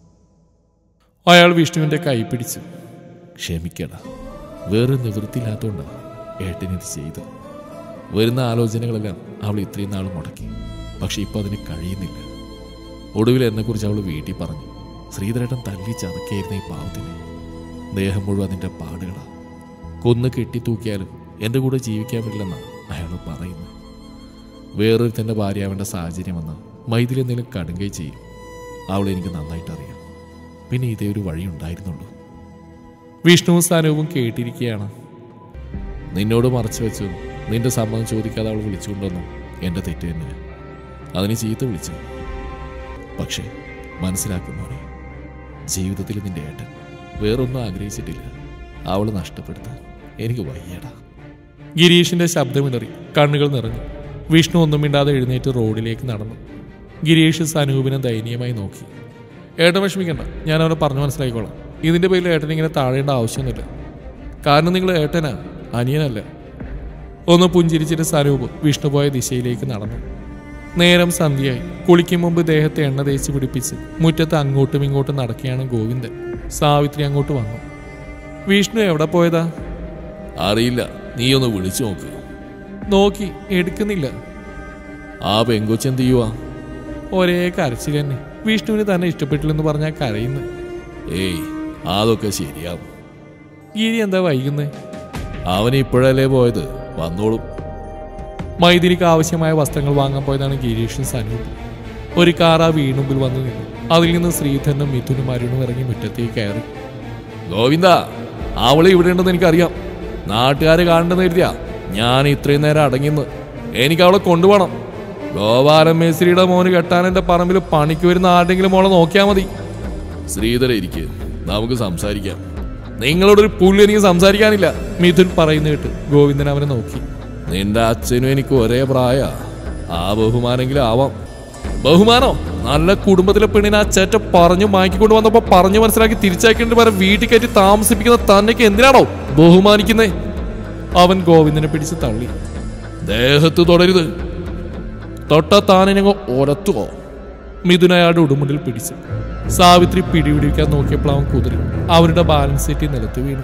അയാൾ വിഷ്ണുവിന്റെ കൈ പിടിച്ചു ക്ഷമിക്കട വേറെ നിവൃത്തിയില്ലാത്തതുകൊണ്ടാണ് ഏട്ടനിത് ചെയ്ത് വരുന്ന ആലോചനകളെല്ലാം അവൾ ഇത്രയും നാൾ മുടക്കി പക്ഷെ ഇപ്പം അതിന് കഴിയുന്നില്ല ഒടുവിൽ എന്നെക്കുറിച്ച് അവൾ വീട്ടിൽ പറഞ്ഞു ശ്രീധരേട്ടൻ തല്ലി ചതക്കായിരുന്ന ഈ പാവത്തിന് ദേഹം മുഴുവൻ അതിൻ്റെ പാടുകളാണ് കൊന്ന് കെട്ടിത്തൂക്കിയാലും എൻ്റെ കൂടെ ജീവിക്കാൻ പറ്റില്ലെന്നാണ് അയാൾ പറയുന്നത് വേറൊരുത്തൻ്റെ ഭാര്യയാവേണ്ട സാഹചര്യം വന്ന് മൈതിൽ എന്തെങ്കിലും കടുങ്കൈ ചെയ്യും അവളെ എനിക്ക് നന്നായിട്ട് അറിയാം പിന്നെ ഇതേ ഒരു വഴി ഉണ്ടായിരുന്നുള്ളൂ വിഷ്ണുവും സനൂപും കേട്ടിരിക്കുകയാണ് നിന്നോട് മറച്ചു വെച്ചു നിന്റെ സമ്മതം ചോദിക്കാതെ അവൾ വിളിച്ചുകൊണ്ടുവന്നു എൻ്റെ തെറ്റ് തന്നെയാണ് അതിന് ചീത്ത വിളിച്ചു പക്ഷേ മനസ്സിലാക്കുന്നോനെ ജീവിതത്തിൽ നിന്റെ ഏട്ടൻ വേറൊന്നും ആഗ്രഹിച്ചിട്ടില്ല അവൾ നഷ്ടപ്പെടുത്താൻ എനിക്ക് വയ്യടാ ഗിരീഷിന്റെ ശബ്ദമിടറി കണ്ണുകൾ നിറഞ്ഞു വിഷ്ണു ഒന്നും മിണ്ടാതെ എഴുന്നേറ്റ് റോഡിലേക്ക് നടന്നു ഗിരീഷ് സനൂപിനെ ദയനീയമായി നോക്കി ഏട്ടൻ വിഷമിക്കണ്ട ഞാൻ അവനെ പറഞ്ഞു മനസ്സിലാക്കിക്കോളാം ഇതിന്റെ പേരിൽ ഏട്ടൻ ഇങ്ങനെ താഴേണ്ട ആവശ്യമൊന്നുമില്ല കാരണം നിങ്ങൾ ഏട്ടനാ അനിയനല്ല ഒന്ന് പുഞ്ചിരിച്ചിട്ട് സനൂപ് വിഷ്ണു പോയ ദിശയിലേക്ക് നടന്നു നേരം സന്ധ്യയായി കുളിക്കും മുമ്പ് ദേഹത്തെ എണ്ണ തേച്ച് പിടിപ്പിച്ച് മുറ്റത്ത് അങ്ങോട്ടും ഇങ്ങോട്ടും നടക്കുകയാണ് ഗോവിന്ദൻ സാവിത്രി അങ്ങോട്ട് വന്നു വിഷ്ണു എവിടെ പോയതാ അറിയില്ല നീ ഒന്ന് വിളിച്ചു നോക്ക് നോക്കി എടുക്കുന്നില്ല ആ പെങ്കൊച്ചെന്ത് ചെയ്യുവാ ഒരേ കരച്ചിൽ തന്നെ വിഷ്ണുവിന് തന്നെ ഇഷ്ടപ്പെട്ടില്ലെന്ന് പറഞ്ഞാൽ കരയുന്നു ഏയ് അതൊക്കെ ശരിയാവും ഗിരി എന്താ വൈകുന്നേ അവൻ ഇപ്പോഴല്ലേ പോയത് വന്നോളും മൈഥിലിക്ക് ആവശ്യമായ വസ്ത്രങ്ങൾ വാങ്ങാൻ പോയതാണ് ഗിരീഷും സനൂപും ഒരു കാർ ആ വീണുമ്പിൽ വന്നു നിന്നു അതിൽ നിന്ന് ശ്രീധരനും മിഥുനും അരുണും ഇറങ്ങി മുറ്റത്തേക്ക് കയറി ഗോവിന്ദ അവള് ഇവിടെ ഉണ്ടെന്ന് എനിക്കറിയാം നാട്ടുകാരെ കാണണ്ടെന്ന് കരുതിയാ ഞാൻ ഇത്രയും നേരം അടങ്ങിന്ന് എനിക്ക് അവളെ കൊണ്ടുപോകണം ഗോപാലൻ മേശ്രിയുടെ മോന് കെട്ടാൻ എൻ്റെ പറമ്പിൽ പണിക്ക് വരുന്ന ആരുടെങ്കിലും മോളെ നോക്കിയാൽ മതി ശ്രീധര ഇരിക്ക് നമുക്ക് സംസാരിക്കാം നിങ്ങളോടൊരു പുല്ല് എനിക്ക് സംസാരിക്കാനില്ല മിഥുൻ പറയുന്ന കേട്ട് ഗോവിന്ദൻ അവനെ നോക്കി നിന്റെ അച്ഛനും എനിക്ക് ഒരേ പ്രായ ആ ബഹുമാനെങ്കിലും ആവാം ബഹുമാനോ നല്ല കുടുംബത്തിലെ പെണ്ണിനെ ആ ചേറ്റ പറഞ്ഞു മാക്കിക്കൊണ്ട് വന്നപ്പോ പറഞ്ഞു മനസ്സിലാക്കി തിരിച്ചയക്കേണ്ടി വരെ വീട്ടിൽ കയറ്റി താമസിപ്പിക്കുന്ന തന്നേക്ക് എന്തിനാണോ ബഹുമാനിക്കുന്നേ അവൻ ഗോവിന്ദനെ പിടിച്ച് തള്ളി ദേഹത്ത് തുടരുത് തൊട്ട താനിനങ്ങോ ഒരത്തുവോ മിഥുൻ അയാളുടെ ഉടുമുണ്ടിൽ പിടിച്ചു സാവിത്രി പിടിപിടിക്കാൻ നോക്കിയപ്പോൾ അവൻ കുതിരി അവരുടെ ബാലൻസ് സെറ്റി നിലത്ത് വീണു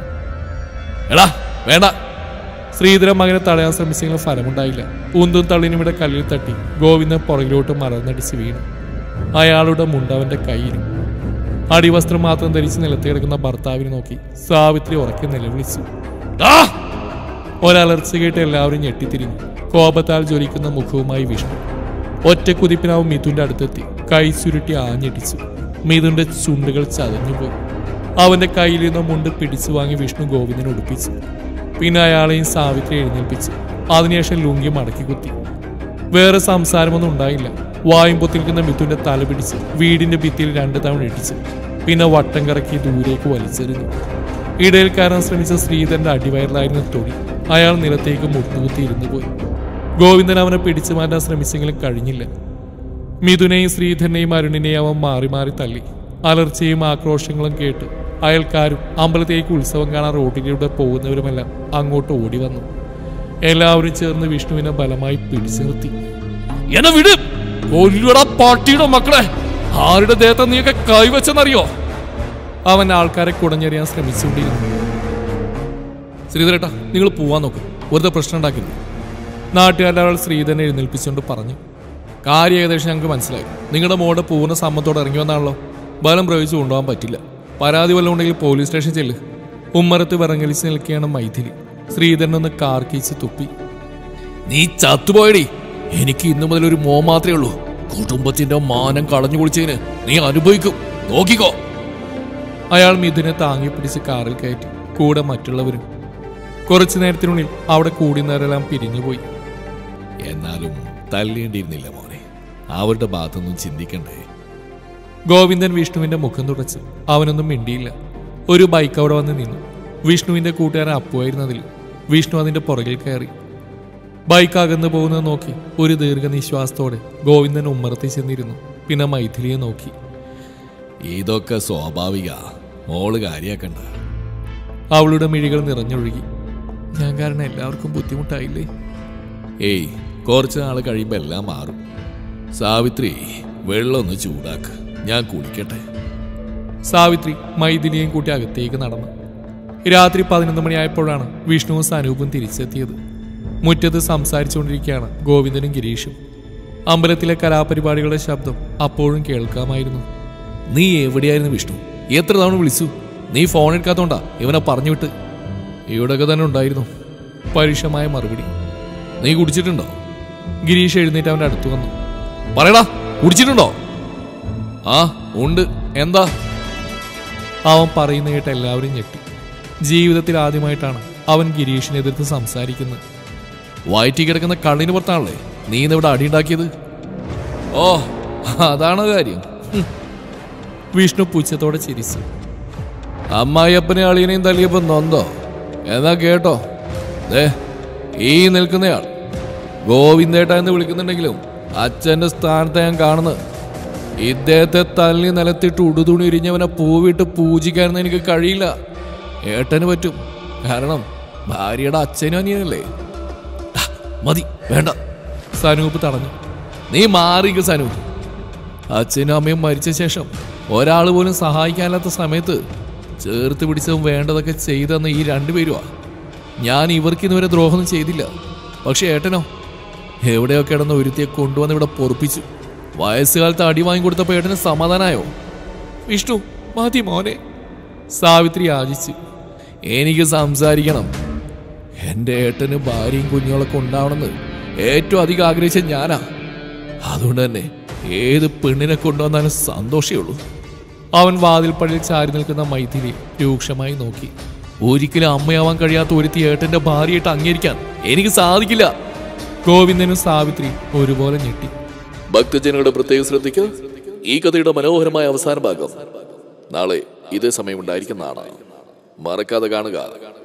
എടാ വേണ്ട ശ്രീധരൻ മകനെ തടയാൻ ശ്രമിച്ചെങ്കിലും ഫലമുണ്ടായില്ല ഉന്തും തള്ളിനും ഇവിടെ കല്ലിൽ തട്ടി ഗോവിന്ദൻ പുറകിലോട്ട് മറന്നടിച്ച് വീണു അയാളുടെ മുണ്ടവന്റെ കയ്യിലും അടിവസ്ത്രം മാത്രം ധരിച്ച് നിലത്ത് കിടക്കുന്ന ഭർത്താവിനെ നോക്കി സാവിത്രി ഉറക്കെ നിലവിളിച്ചു "ആ!" ഒരലർച്ച കേട്ട് എല്ലാവരും ഞെട്ടിത്തിരിഞ്ഞു കോപത്താൽ ജ്വലിക്കുന്ന മുഖവുമായി വിഷ്ണു ഒറ്റ കുതിപ്പിനാവും മിഥുന്റെ അടുത്തെത്തി കൈ ചുരുട്ടി ആഞ്ഞടിച്ചു മിഥുന്റെ ചുണ്ടുകൾ ചതഞ്ഞുപോയി അവന്റെ കയ്യിലിരുന്ന മുണ്ട് പിടിച്ചു വാങ്ങി വിഷ്ണു ഗോവിന്ദനെ ഉടുപ്പിച്ചു പിന്നെ അയാളെയും സാവിത്രി എഴുന്നേൽപ്പിച്ചു അതിനുശേഷം ലുങ്കി മടക്കി കുത്തി വേറെ സംസാരമൊന്നും ഉണ്ടായില്ല വായും പൊത്തിരിക്കുന്ന മിഥുന്റെ തല പിടിച്ച് വീടിന്റെ ഭിത്തിയിൽ രണ്ട് തവണ ഇടിച്ചു പിന്നെ വട്ടം കറക്കി ദൂരേക്ക് വലിച്ചെറിഞ്ഞു ഇടയിൽ കയറാൻ ശ്രമിച്ച ശ്രീധരന്റെ അടിവയറിലായിരുന്ന തൊടി അയാൾ നിലത്തേക്ക് മുട്ടുകുത്തി ഇരുന്നു പോയി ഗോവിന്ദൻ അവനെ പിടിച്ചു മാറ്റാൻ ശ്രമിച്ചെങ്കിലും കഴിഞ്ഞില്ല മിഥുനെയും ശ്രീധരനെയും അരുണിനെയും അവൻ മാറി മാറി തള്ളി അലർച്ചയും ആക്രോശങ്ങളും കേട്ട് അയൽക്കാരും അമ്പലത്തേക്ക് ഉത്സവം കാണാൻ റോഡിലൂടെ പോകുന്നവരുമെല്ലാം അങ്ങോട്ട് ഓടി വന്നു എല്ലാവരും ചേർന്ന് വിഷ്ണുവിനെ ബലമായി പിടിച്ചു നിർത്തി എന്നെ വിട് കൊല്ലുടാ പാട്ടിയുടെ മക്കളെ ആരുടെ ദേഹത്തെ നീയൊക്കെ കൈവച്ചെന്നറിയോ അവൻ ആൾക്കാരെ കുടഞ്ഞെറിയാൻ ശ്രമിച്ചുകൊണ്ടിരുന്നു ശ്രീധരേട്ടാ നിങ്ങൾ പോവാൻ നോക്കും വെറുതെ പ്രശ്നം ഉണ്ടാക്കില്ല നാട്ടുകാരുടെ ആൾ ശ്രീധരനെ എഴുന്നേൽപ്പിച്ചുകൊണ്ട് പറഞ്ഞു കാര്യം ഏകദേശം ഞങ്ങൾക്ക് മനസ്സിലായി നിങ്ങളുടെ മോടെ പൂർണ്ണ സമ്മതത്തോടെ ഇറങ്ങി വന്നാണല്ലോ ബലം പ്രയോഗിച്ച് കൊണ്ടുപോകാൻ പറ്റില്ല പരാതി വല്ലതും ഉണ്ടെങ്കിൽ പോലീസ് സ്റ്റേഷൻ ചെല്ല് ഉമ്മറത്ത് വിറങ്ങലിച്ച് നിൽക്കുകയാണ് മൈഥിലി ശ്രീധരനൊന്ന് കാർക്കിച്ച് തുപ്പി നീ ചത്തുപോയടി എനിക്ക് ഇന്നു മുതൽ ഒരു മോ മാത്രമേ ഉള്ളൂ കുടുംബത്തിന്റെ മാനം കളഞ്ഞു കുളിച്ചതിന് നീ അനുഭവിക്കും നോക്കിക്കോ അയാൾ മിഥുനെ താങ്ങി പിടിച്ച് കാറിൽ കയറ്റി കൂടെ മറ്റുള്ളവരും കുറച്ചു നേരത്തിനുള്ളിൽ അവിടെ കൂടുന്നവരെല്ലാം പിരിഞ്ഞുപോയി എന്നാലും തല്ലേണ്ടിയിരുന്നില്ല മോനെ അവരുടെ ഭാഗത്തൊന്നും ചിന്തിക്കണ്ടേ ഗോവിന്ദൻ വിഷ്ണുവിന്റെ മുഖം തുടച്ചു അവനൊന്നും മിണ്ടിയില്ല ഒരു ബൈക്ക് അവിടെ വന്ന് നിന്നു വിഷ്ണുവിന്റെ കൂട്ടുകാരൻ അപ്പുവായിരുന്നതിൽ വിഷ്ണു അതിന്റെ പുറകിൽ കയറി ബൈക്ക് അകന്നു പോകുന്നത് നോക്കി ഒരു ദീർഘനിശ്വാസത്തോടെ ഗോവിന്ദൻ ഉമ്മറത്തിൽ ചെന്നിരുന്നു പിന്നെ മൈഥിലിയെ നോക്കി ഇതൊക്കെ സ്വാഭാവിക മോള് കാര്യാക്കണ്ട അവളുടെ മിഴികൾ നിറഞ്ഞൊഴുകി ഞാൻ കാരണം എല്ലാവർക്കും ബുദ്ധിമുട്ടായില്ലേ ഏയ് കുറച്ച് നാൾ കഴിയുമ്പോൾ എല്ലാം മാറും സാവിത്രി വെള്ളം ഒന്ന് ചൂടാക്ക് ഞാൻ കുളിക്കട്ടെ സാവിത്രി മൈഥിലിയെയും കൂട്ടി അകത്തേക്ക് നടന്നു രാത്രി പതിനൊന്ന് മണിയായപ്പോഴാണ് വിഷ്ണുവും സനൂപും തിരിച്ചെത്തിയത് മുറ്റത്ത് സംസാരിച്ചുകൊണ്ടിരിക്കുകയാണ് ഗോവിന്ദനും ഗിരീഷും അമ്പലത്തിലെ കലാപരിപാടികളുടെ ശബ്ദം അപ്പോഴും കേൾക്കാമായിരുന്നു നീ എവിടെയായിരുന്നു വിഷ്ണു എത്ര തവണ വിളിച്ചു നീ ഫോൺ എടുക്കാത്തോണ്ടാ ഇവനെ പറഞ്ഞു വിട്ട് ഇവിടെയൊക്കെ തന്നെ ഉണ്ടായിരുന്നു പരുഷമായ മറുപടി നീ കുടിച്ചിട്ടുണ്ടോ ഗിരീഷ് എഴുന്നേറ്റ് അവന്റെ അടുത്ത് വന്നു പറയടാ കുടിച്ചിട്ടുണ്ടോ ആ ഉണ്ട് എന്താ അവൻ പറയുന്ന കേട്ട് എല്ലാവരും ഞെട്ടി ജീവിതത്തിൽ ആദ്യമായിട്ടാണ് അവൻ ഗിരീഷിനെ എതിർത്ത് സംസാരിക്കുന്നത് വയറ്റി കിടക്കുന്ന കള്ളിന് പുറത്താണല്ലേ നീ ഇന്നിവിടെ അടിയുണ്ടാക്കിയത് ഓ അതാണ് കാര്യം ഹും. വിഷ്ണു പുച്ഛത്തോടെ ചിരിച്ചു അമ്മായിയപ്പനെ അളിയനെയും തല്ലിയപ്പോ നൊന്തോ എന്നാ കേട്ടോ ദേ ഈ നിൽക്കുന്നയാൾ ഗോവിന്ദേട്ട എന്ന് വിളിക്കുന്നുണ്ടെങ്കിലും അച്ഛന്റെ സ്ഥാനത്ത് ഞാൻ കാണുന്നത് ഇദ്ദേഹത്തെ തല്ലി നിലത്തിട്ട് ഉടുതുണി ഇരിഞ്ഞവനെ പൂവിട്ട് പൂജിക്കാനൊന്നും എനിക്ക് കഴിയില്ല ഏട്ടന് പറ്റും കാരണം ഭാര്യയുടെ അച്ഛനും അനിയനല്ലേ ആ, മതി വേണ്ട സനൂപ് തടഞ്ഞു നീ മാറിക്ക സനു അച്ഛനും അമ്മയും മരിച്ച ശേഷം ഒരാൾ പോലും സഹായിക്കാനില്ലാത്ത സമയത്ത് ചേർത്ത് പിടിച്ചതും വേണ്ടതൊക്കെ ചെയ്തെന്ന് ഈ രണ്ടുപേരുവാ ഞാൻ ഇവർക്ക് ഇന്നുവരെ ദ്രോഹമൊന്നും ചെയ്തില്ല പക്ഷെ ഏട്ടനോ എവിടെയോ കിടന്ന് ഒരുത്തിയെ കൊണ്ടുവന്ന് ഇവിടെ പൊറപ്പിച്ചു വയസ്സുകാലത്ത് അടി വാങ്ങിക്കൊടുത്തപ്പോൾ ഏട്ടന് സമാധാനായോ വിഷ്ണു മതി മോനെ സാവിത്രി യാചിച്ചു എനിക്ക് സംസാരിക്കണം എൻ്റെ ഏട്ടന് ഭാര്യയും കുഞ്ഞുങ്ങളൊക്കെ ഉണ്ടാവണമെന്ന് ഏറ്റവും അധികം ആഗ്രഹിച്ച ഞാനാ അതുകൊണ്ട് തന്നെ ഏത് പെണ്ണിനെ കൊണ്ടുവന്നാലും സന്തോഷമേ ഉള്ളൂ അവൻ വാതിൽപ്പടിയിൽ ചാരി നിൽക്കുന്ന മൈഥിലി രൂക്ഷമായി നോക്കി ഒരിക്കലും അമ്മയാവാൻ കഴിയാത്ത ഒരുത്തി ഏട്ടന്റെ ഭാര്യയായിട്ട് അംഗീകരിക്കാൻ എനിക്ക് സാധിക്കില്ല ഗോവിന്ദനും സാവിത്രി ഒരുപോലെ ഞെട്ടി ഭക്തജനങ്ങളുടെ പ്രത്യേക ശ്രദ്ധിക്ക് ഈ കഥയുടെ മനോഹരമായ അവസാന ഭാഗം നാളെ ഇതേ സമയം ഉണ്ടായിരിക്കുന്നതാണ് മറക്കാതെ കാണുക